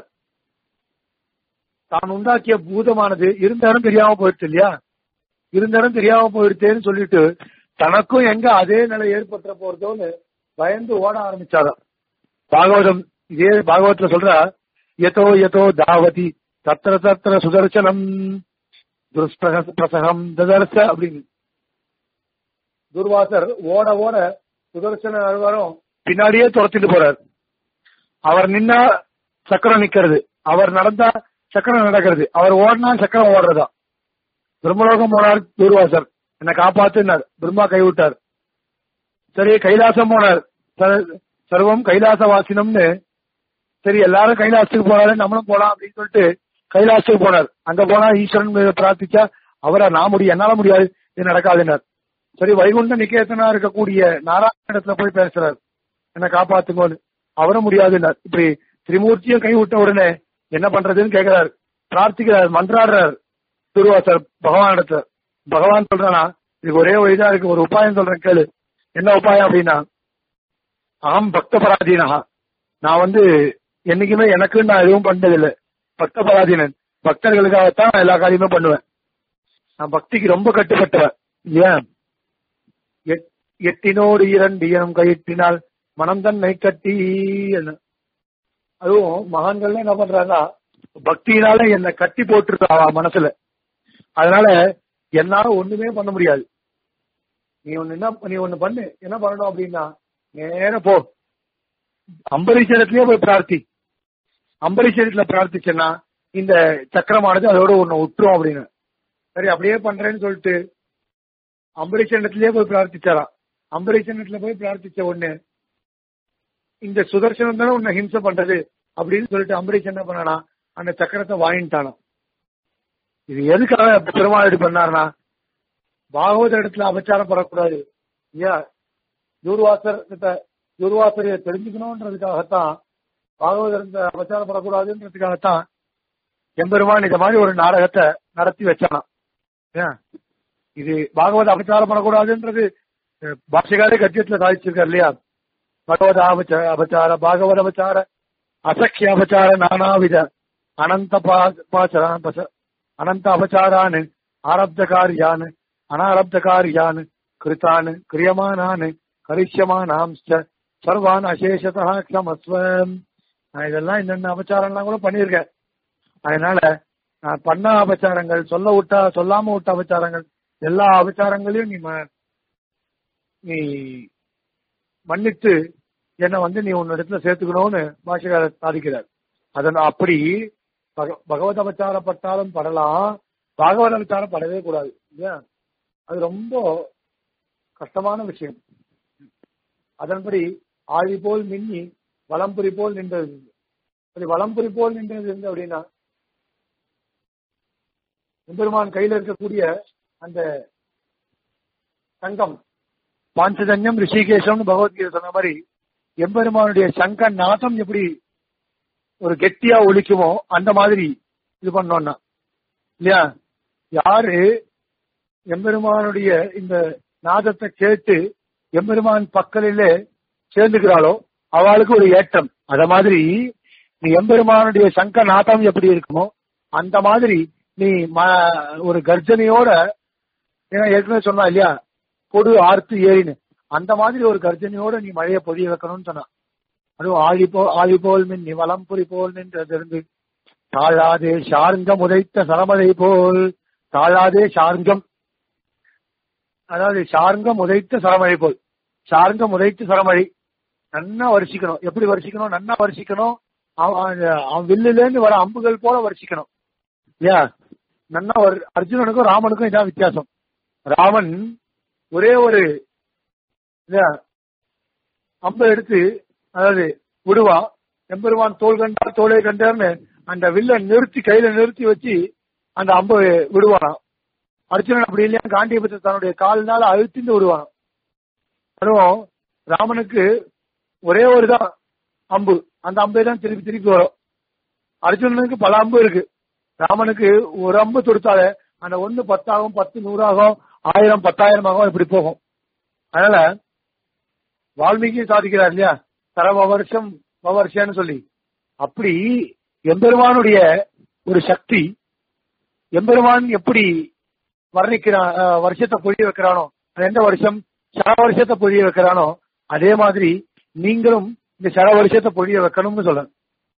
தான் உண்டாக்கிய பூதமானது இருந்த இடம் தெரியாம போயிடுச்சு இல்லையா இருந்த இடம் தெரியாம போயிடுச்சேன்னு சொல்லிட்டு தனக்கும் எங்க அதே நிலை ஏற்பட்ட போறதோன்னு பயந்து ஓட ஆரம்பிச்சாராம் பாகவதம் இதே பாகவத்துல சொல்றா எதோ எதோ தாவதி தத்திர தத்திர சுதர்சனம் துஷ்பிரசகம் ததர்ச அப்படின்னு துர்வாசர் ஓட ஓட சுதர்சன அழ்வாரும் பின்னாடியே துரத்திட்டு போறார் அவர் நின்னா சக்கரம் நிக்கிறது அவர் நடந்தா சக்கரம் நடக்கிறது அவர் ஓடினா சக்கரம் ஓடுறதா பிரம்மலோகம் போனார் துர்வாசர் என்னை காப்பாத்துனார் பிரம்மா கைவிட்டார் சரி கைலாசம் போனார் ச- சர்வம் கைலாச வாசினம்னு சரி எல்லாரும் கைலாசத்துக்கு போனாரு நம்மளும் போலாம் அப்படின்னு சொல்லிட்டு கைலாசத்துக்கு போனார் அங்க போனா ஈஸ்வரன் மீது பிரார்த்திச்சா அவரை நான் முடியும் என்னால முடியாது இது நடக்காதுன்னார் சரி வைகுண்ட நிகேதனா இருக்கக்கூடிய நாராயணத்துல போய் பேசுறார் என்ன காப்பாத்துங்கன்னு அவரும் முடியாதுன்னார் இப்படி திரிமூர்த்தியும் கை விட்ட உடனே என்ன பண்றதுன்னு கேக்குறாரு பிரார்த்திக்கிறார் மன்றாடுறார் துருவாசர் பகவான் இடத்துல பகவான் சொல்றானா இதுக்கு ஒரே வழிதான் இருக்கு ஒரு உபாயம் சொல்றேன் கேளு என்ன உபாயம் அப்படின்னா அகம் பக்த பராதீனஹா நான் வந்து என்னைக்குமே எனக்குன்னு நான் எதுவும் பண்ணதில்லை பக்த பராதீனன் பக்தர்களுக்காகத்தான் நான் எல்லா காரியமும் பண்ணுவேன் நான் பக்திக்கு ரொம்ப கட்டுப்பட்டவன் ஏன் எட்- எட்டினோடு இரண்டு இனம் கையிட்டினால் மனம் தன்னை கட்டி என்ன அதுவும் மகான்கள் என்ன பண்றாங்கன்னா பக்தியினால என்னை கட்டி போட்டுருக்கா அவ மனசுல அதனால என்னால ஒண்ணுமே பண்ண முடியாது நீ ஒண்ணு என்ன நீ ஒண்ணு பண்ணு என்ன பண்ணணும் அப்படின்னா நேர போ அம்பரீஷரத்திலேயே போய் பிரார்த்தி அம்பரீஷரத்துல பிரார்த்திச்சேன்னா இந்த சக்கரமானது அதோட ஒண்ணு விட்டுரும் அப்படின்னு சரி அப்படியே பண்றேன்னு சொல்லிட்டு அம்பரீஷனத்திலேயே போய் பிரார்த்திச்சாராம் அம்பரீஷனத்துல போய் பிரார்த்திச்ச ஒண்ணு இந்த சுதர்சனம் தானே உன்னை ஹிம்சை பண்றது அப்படின்னு சொல்லிட்டு அம்பரீஷ் என்ன பண்ணானா அந்த சக்கரத்தை வாங்கிட்டானாம் இது எதுக்காக பெருமாள் இது பண்ணாருனா பாகவத இடத்துல அபச்சாரம் படக்கூடாது ஐயா தூர்வாசர் கிட்ட துர்வாசரையை தெரிஞ்சுக்கணும்ன்றதுக்காகத்தான் பாகவதர் அபச்சாரப்படக்கூடாதுன்றதுக்காகத்தான் எம்பெருமான் இந்த மாதிரி ஒரு நாடகத்தை நடத்தி வச்சானாம் ஏன் இது பாகவத அபச்சாரப்படக்கூடாதுன்றது அஹ், பாஷகாரே கத்தியத்துல சாதிச்சிருக்காரு இல்லையா பகவத அபச்சார அபச்சார பாகவத அபச்சார அசக்கிய அபச்சார நானாவித அனந்த பா- பாச்சரா பச- அனந்த அபச்சாரான் ஆரப்த காரியான் அனாரப்த காரியான் கிருத்தான் கிரியமானான் கரிஷ்யமானாம்ச்ச சர்வான் அசேஷதா க்ஷமஸ்வம் நான் இதெல்லாம் என்னென்ன அபச்சாரம்லாம் கூட பண்ணியிருக்கேன் அதனால நான் பண்ண அபச்சாரங்கள் சொல்ல விட்டா சொல்லாம விட்ட அபச்சாரங்கள் எல்லா அபச்சாரங்களையும் நீ ம- நீ மன்னித்து என்னை வந்து நீ உன்னிடத்துல சேர்த்துக்கணும்னு பாஷகாரர் சாதிக்கிறார் அதன் அப்படி பக- பகவத் அபச்சாரப்பட்டாலும் படலாம் பாகவத அபச்சாரம் படவே கூடாது ஏன் அது ரொம்ப கஷ்டமான விஷயம் அதன்படி ஆழி போல் மின்னி வலம்புரி போல் நின்றது அப்படி வலம்புரி போல் நின்றது இருந்து அப்படின்னா எம்பெருமான் கையில இருக்கக்கூடிய அந்த சங்கம் பாஞ்சஜன்யம் ரிஷிகேஷம்னு பகவத்கீதை சொன்ன மாதிரி எம்பெருமானுடைய சங்க நாதம் எப்படி ஒரு கெட்டியா ஒலிக்குமோ அந்த மாதிரி இது பண்ணோம்னா இல்லையா யாரு எம்பெருமானுடைய இந்த நாதத்தை கேட்டு எம்பெருமான் பக்கலிலே சேர்ந்துக்கிறாளோ அவளுக்கு ஒரு ஏற்றம் அத மாதிரி நீ எம்பெருமானுடைய சங்க நாதம் எப்படி இருக்குமோ அந்த மாதிரி நீ ம- ஒரு கர்ஜனையோட ஏன்னா ஏற்கனவே சொன்னா இல்லையா பொடு ஆர்த்து ஏறின்னு அந்த மாதிரி ஒரு கர்ஜனையோட நீ மழையை பொழிய வைக்கணும்னு சொன்னா அதுவும் ஆழி போ ஆழி போல் மின் நீ வலம்புரி போல் நின்றது தாழாதே சார்ங்கம் உதைத்த சரமதை போல் தாழாதே சார்ங்கம் அதாவது சார்ங்கம் உதைத்த சரமழை போல் சார்ங்கம் உதைத்த சரமழை நன்னா வருஷிக்கணும் எப்படி வருஷிக்கணும் நன்னா வருஷிக்கணும் அவன் அவன் அவன் வில்லுல இருந்து வர அம்புகள் போல வருஷிக்கணும் இல்லையா நன்னா ஒரு அர்ஜுனனுக்கும் ராமனுக்கும் இதான் வித்தியாசம் ராமன் ஒரே ஒரு இல்லையா, அம்பை எடுத்து அதாவது விடுவா எம்பெருமான் தோல் கண்டார் தோலை கண்டார்னு அந்த வில்ல நிறுத்தி கையில நிறுத்தி வச்சு அந்த அம்பை விடுவானாம் அர்ஜுனன் அப்படி இல்லையா காண்டியபத்தை தன்னுடைய கால்னால அழுத்திந்து விடுவானாம் அதுவும் ராமனுக்கு ஒரே ஒரு தான் அம்பு அந்த அம்பை தான் திருப்பி திருப்பி வரும் அர்ஜுனனுக்கு பல அம்பு இருக்கு ராமனுக்கு ஒரு அம்பு தொடுத்தாலே அந்த ஒண்ணு பத்தாகும் பத்து நூறாகும் ஆயிரம் பத்தாயிரம் ஆகும் இப்படி போகும் அதனால வால்மீகி சாதிக்கிறார் இல்லையா தரவ வருஷம் வருஷம்னு சொல்லி அப்படி எம்பெருமானுடைய ஒரு சக்தி எம்பெருமான் எப்படி வர்ணிக்கிறான் அஹ், வருஷத்தை பொழிய வைக்கிறானோ அது எந்த வருஷம் சர வருஷத்தை பொழிய வைக்கிறானோ அதே மாதிரி நீங்களும் இந்த சர வருஷத்தை பொழிய வைக்கணும்னு சொல்ல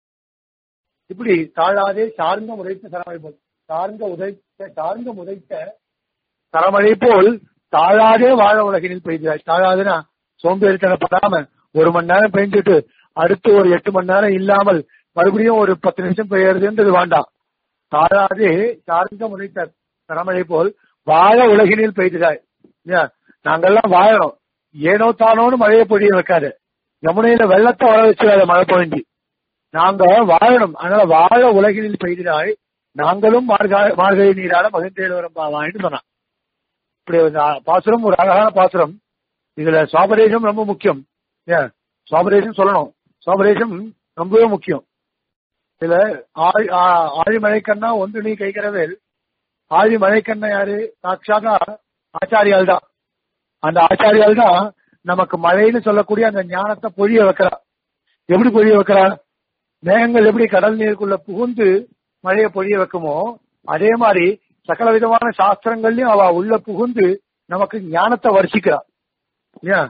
இப்படி தாழாதே சார்ந்த உதைத்த சரமழை போல் சார்ந்த உதைத்த சார்ந்த உதைத்த சரமழை போல் தாழாதே வாழ உலகினில் பெய்கிறாய் தாழாதுன்னா சோம்பேறித்தனப்படாம ஒரு மணி நேரம் பெய்ஞ்சிட்டு அடுத்து ஒரு எட்டு மணி நேரம் இல்லாமல் மறுபடியும் ஒரு பத்து நிமிஷம் பெய்யறதுன்றது வேண்டாம் தாழாதே சார்ந்த உதைத்த சரமழை போல் வாழ உலகினில் பெய்கிறாய் இல்லையா? நாங்கெல்லாம் வாழணும் ஏனோ தானோன்னு மழையை பொழிய வைக்காது யமுனையில வெள்ளத்தை வர வச்சுக்காத மழை பொழிஞ்சு நாங்க வாழணும் அதனால வாழ உலகினில் பெய்தினாய் நாங்களும் மார்கா- மார்கழி நீரால மகிழ்ந்தேல் வரும் பாவாயின்னு சொன்னான் இப்படி ஒரு ஆ- பாசுரம் ஒரு அழகான பாசுரம் இதுல சுவாபதேசம் ரொம்ப முக்கியம் ஏன் சுவாபதேசம் சொல்லணும் சுவாபதேசம் ரொம்பவே முக்கியம் இதுல ஆழி ஆ- ஆழிமழைக்கண்ணா ஒன்று நீ கைக்கிறவேல் ஆழி மழைக்கண்ணா யாரு சாட்சாதா ஆச்சாரியால் தான் அந்த ஆச்சாரியால் தான் நமக்கு மழைன்னு சொல்லக்கூடிய அந்த ஞானத்தை பொழிய வைக்கிறா எப்படி பொழிய வைக்கிறா மேகங்கள் எப்படி கடல் நீருக்குள்ள புகுந்து மழையை பொழிய வைக்குமோ அதே மாதிரி சகல விதமான சாஸ்திரங்கள்லயும் அவ உள்ள புகுந்து நமக்கு ஞானத்தை வருஷிக்கிறா இல்லையா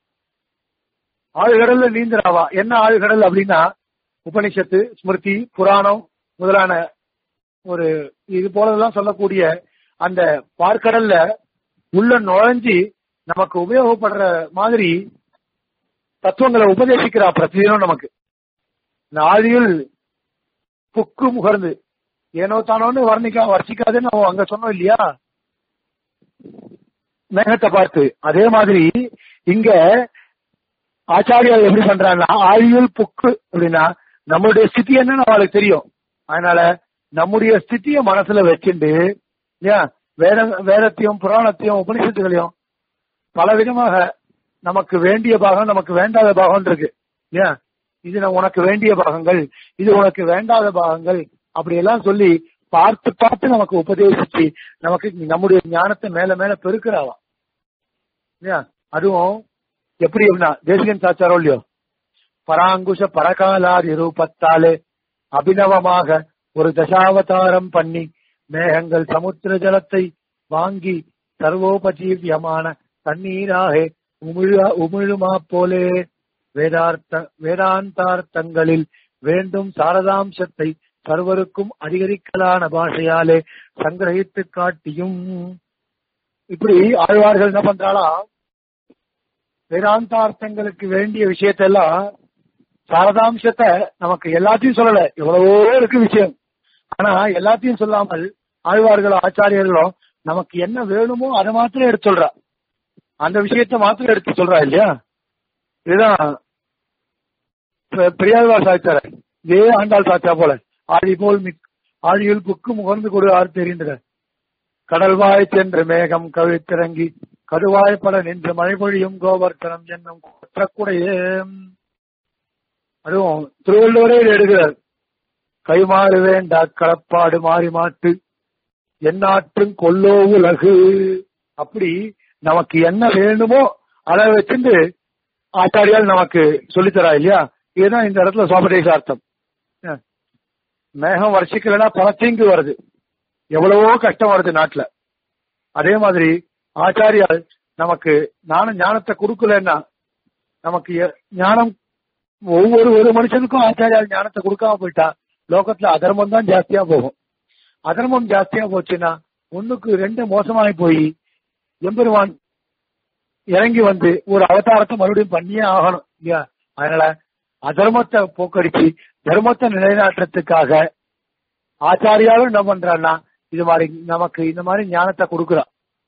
ஆழ்கடல்ல நீந்துறாவா என்ன ஆழ்கடல் அப்படின்னா உபனிஷத்து ஸ்மிருதி புராணம் முதலான ஒரு இது போலதெல்லாம் சொல்லக்கூடிய அந்த பார்க்கடல்ல உள்ள நுழைஞ்சு நமக்கு உபயோகப்படுற மாதிரி தத்துவங்களை உபதேசிக்கிறா பிரதிதினம் நமக்கு இந்த ஆதியில் புக்கு முகர்ந்து ஏனோ தானோன்னு வர்ணிக்கா வர்ஷிக்காதுன்னு நம்ம அங்க சொன்னோம் இல்லையா மேகத்தை பார்த்து அதே மாதிரி இங்க ஆச்சாரியார் எப்படி பண்றாங்கன்னா ஆழியுள் புக்கு அப்படின்னா நம்மளுடைய ஸ்திதி என்னன்னு அவளுக்கு தெரியும் அதனால நம்முடைய ஸ்திதிய மனசுல வச்சுண்டு ஏன் வேத வேதத்தையும் புராணத்தையும் உபனிஷத்துகளையும் பல விதமாக நமக்கு வேண்டிய பாகம் நமக்கு வேண்டாத பாகம் இருக்கு ஏன் இது நான் உனக்கு வேண்டிய பாகங்கள் இது உனக்கு வேண்டாத பாகங்கள் அப்படி எல்லாம் சொல்லி பார்த்து பார்த்து நமக்கு உபதேசிச்சு நமக்கு நம்முடைய ஞானத்தை மேல மேல பெருக்கிறாவாம் ஏன் அதுவும் எப்படி அப்படின்னா தேசிகன் சாச்சாரோ இல்லையோ பராங்குஷ பரகாலாதி ரூபத்தாலே அபிநவமாக ஒரு தசாவதாரம் பண்ணி மேகங்கள் சமுத்திர ஜலத்தை வாங்கி சர்வோபஜீவியமான தண்ணீராக உமிழ உமிழுமா போலே வேதார்த்த வேதாந்தார்த்தங்களில் வேண்டும் சாரதாம்சத்தை சர்வருக்கும் அதிகரிக்கலான பாஷையாலே சங்கிரகித்து காட்டியும் இப்படி ஆழ்வார்கள் என்ன பண்றாளா வேதாந்தார்த்தங்களுக்கு வேண்டிய விஷயத்தெல்லாம் சாரதாம்சத்தை நமக்கு எல்லாத்தையும் சொல்லல எவ்வளவோ இருக்கு விஷயம் ஆனா எல்லாத்தையும் சொல்லாமல் ஆழ்வார்களோ ஆச்சாரியர்களோ நமக்கு என்ன வேணுமோ அதை மாத்திரம் எடுத்து சொல்றா அந்த விஷயத்த மாத்திரம் எடுத்து சொல்றா இல்லையா இதுதான் பெ- பெரியாழ்வார் சாய்ச்சார இதே ஆண்டாள் சாச்சா போல ஆழி போல் மிக் ஆழியில் புக்கு முகர்ந்து கொடு ஆறு தெரிந்த கடல்வாய் சென்ற மேகம் கவித்திறங்கி கடுவாய்ப்பட நின்று மழை பொழியும் கோவர்த்தனம் என்னும் குற்றக்குடையே அதுவும் திருவள்ளுவரே இதை எடுக்கிறார் கைமாறு வேண்டா களப்பாடு மாறி மாட்டு எந்நாற்றும் கொல்லோ உலகு அப்படி நமக்கு என்ன வேணுமோ அதை வச்சுட்டு ஆச்சாரியால் நமக்கு சொல்லித்தரா இல்லையா இதுதான் இந்த இடத்துல சோபதேச அர்த்தம் ஏன்? மேகம் வருஷிக்கலன்னா பல தீங்கு வருது எவ்வளவோ கஷ்டம் வருது நாட்டுல அதே மாதிரி ஆச்சாரியால் நமக்கு ஞானம் ஞானத்தை கொடுக்கலன்னா நமக்கு எ- ஞானம் ஒவ்வொரு ஒரு மனுஷனுக்கும் ஆச்சாரியால் ஞானத்தை கொடுக்காம போயிட்டா லோகத்துல அதர்மம் தான் ஜாஸ்தியா போகும் அதர்மம் ஜாஸ்தியா போச்சுன்னா ஒண்ணுக்கு ரெண்டு மோசமாயி போய் எம்பெருமான் இறங்கி வந்து ஒரு அவதாரத்தை மறுபடியும் பண்ணியே ஆகணும் இல்லையா அதனால அதர்மத்தை போக்கடிச்சு தர்மத்தை நிலைநாட்டுறதுக்காக ஆச்சாரியாலும் என்ன பண்றான்னா இது மாதிரி நமக்கு இந்த மாதிரி ஞானத்தை கொடுக்குறா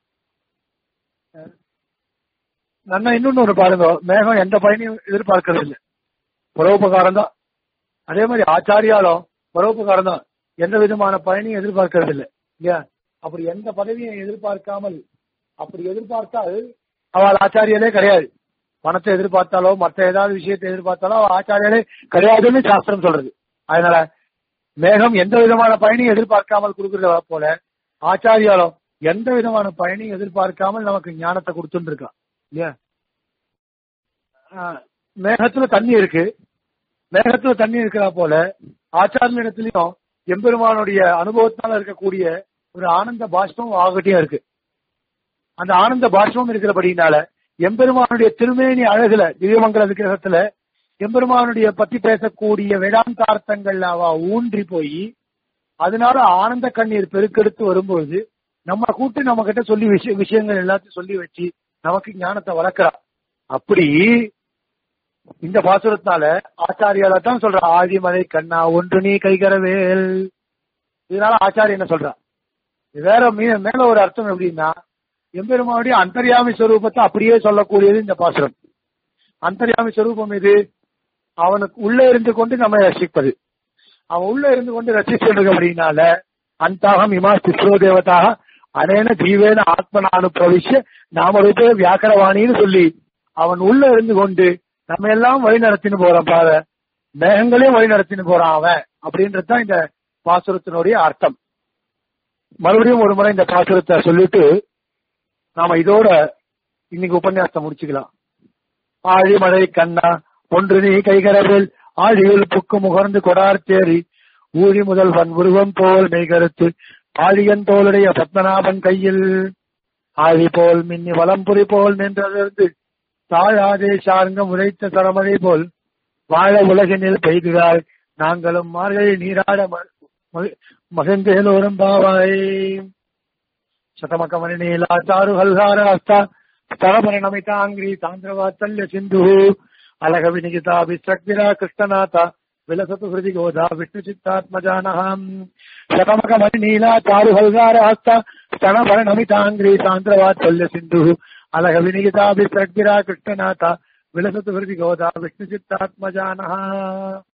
நன்னா இன்னொன்னு ஒரு பாருங்க மேகம் எந்த பயனையும் எதிர்பார்க்கறது இல்லை பரோபகாரம் தான் அதே மாதிரி ஆச்சாரியாலும் பரோபகாரம் தான் எந்த விதமான பயனையும் எதிர்பார்க்கறது இல்லை இல்லையா அப்படி எந்த பதவியும் எதிர்பார்க்காமல் அப்படி எதிர்பார்த்தால் அவள் ஆச்சாரியலே கிடையாது பணத்தை எதிர்பார்த்தாலோ மற்ற ஏதாவது விஷயத்தை எதிர்பார்த்தாலோ அவள் ஆச்சாரியலே கிடையாதுன்னு சாஸ்திரம் சொல்றது அதனால மேகம் எந்த விதமான பயனையும் எதிர்பார்க்காமல் கொடுக்கறத போல ஆச்சாரியாலும் எந்த விதமான பயனையும் எதிர்பார்க்காமல் நமக்கு ஞானத்தை கொடுத்துட்டு இருக்கான் இல்லையா ஆஹ், மேகத்துல தண்ணி இருக்கு மேகத்துல தண்ணி இருக்கிறா போல ஆச்சாரியனிடத்திலையும் எம்பெருமானுடைய அனுபவத்தால இருக்கக்கூடிய ஒரு ஆனந்த பாஷ்பம் ஆகட்டியா இருக்கு அந்த ஆனந்த பாஷ்பம் இருக்கிறபடினால எம்பெருமானுடைய திருமேனி அழகுல திவ்யமங்கல விக்கிரகத்துல எம்பெருமானுடைய பத்தி பேசக்கூடிய வேதாந்தார்த்தங்கள்ல அவ ஊன்றி போய் அதனால ஆனந்த கண்ணீர் பெருக்கெடுத்து வரும்பொழுது நம்ம கூட்டு நம்ம கிட்ட சொல்லி விஷய விஷயங்கள் எல்லாத்தையும் சொல்லி வச்சு நமக்கு ஞானத்தை வளர்க்கிறா அப்படி இந்த பாசுரத்தால ஆச்சாரியால தான் சொல்ற ஆதிமலை கண்ணா ஒன்று நீ கைகரவேல் இதனால ஆச்சாரிய என்ன சொல்றா இது வேற மீ- மேல ஒரு அர்த்தம் எப்படின்னா எம்பெருமானுடைய அந்தர்யாமி ஸ்வரூபத்தை அப்படியே சொல்லக்கூடியது இந்த பாசுரம் அந்தர்யாமி ஸ்வரூபம் இது அவனுக்கு உள்ள இருந்து கொண்டு நம்ம ரசிப்பது அவன் உள்ள இருந்து கொண்டு ரசிச்சிருக்க அப்படின்னால அந்தாகம் இமா சிஸ்ரோ தேவதாக அனேன ஜீவேன ஆத்மனானு பிரவிஷ்ய நாம ரூபே வியாக்கரவாணின்னு சொல்லி அவன் உள்ள இருந்து கொண்டு நம்ம எல்லாம் வழி நடத்தின்னு போறான் பாரு மேகங்களையும் வழி நடத்தின்னு போறான் அவன் அப்படின்றது தான் இந்த பாசுரத்தினுடைய அர்த்தம் மறுபடியும் ஒரு முறை இந்த பாசுரத்தை சொல்லிட்டு நாம இதோட இன்னைக்கு உபன்யாசத்தை முடிச்சுக்கலாம் ஆழிமழை கண்ணா ஒன்று நீ கைகரவில் ஆழியில் புக்கு முகர்ந்து கொடார் தேறி ஊழி முதல்வன் உருவம் போல் மெய்கருத்து ஆழியன் தோளுடைய பத்மநாபன் கையில் ஆழி போல் மின்னி வலம்புரி போல் நின்றதிருந்து தாழாதே சார்ங்கம் உரைத்த தரமழை போல் வாழ உலகினில் பெய்கிறாள் நாங்களும் மார்கழி நீராட ம- ம- மகிழ்ந்தேலோரும் பாவாய் శతమకమని నీలా చారు హల్హార హస్త స్థలపరిణమితాంగ్రి సాంద్రవాత్సల్య సింధు அலக வினிகிதா விஸ்ரக்திரா கிருஷ்ணநாதா விலசத்து ஹிருதி கோதா விஷ்ணு சித்தாத்மஜானஹாம் சதமக மணி நீலா சாரு ஹல்கார ஹஸ்த ஸ்தனபர நமிதாங்கிரி சாந்திரவாத்சல்ய சிந்து அலக வினிகிதா விஸ்ரக்திரா கிருஷ்ணநாதா விலசத்து ஹிருதி கோதா விஷ்ணு சித்தாத்மஜானஹா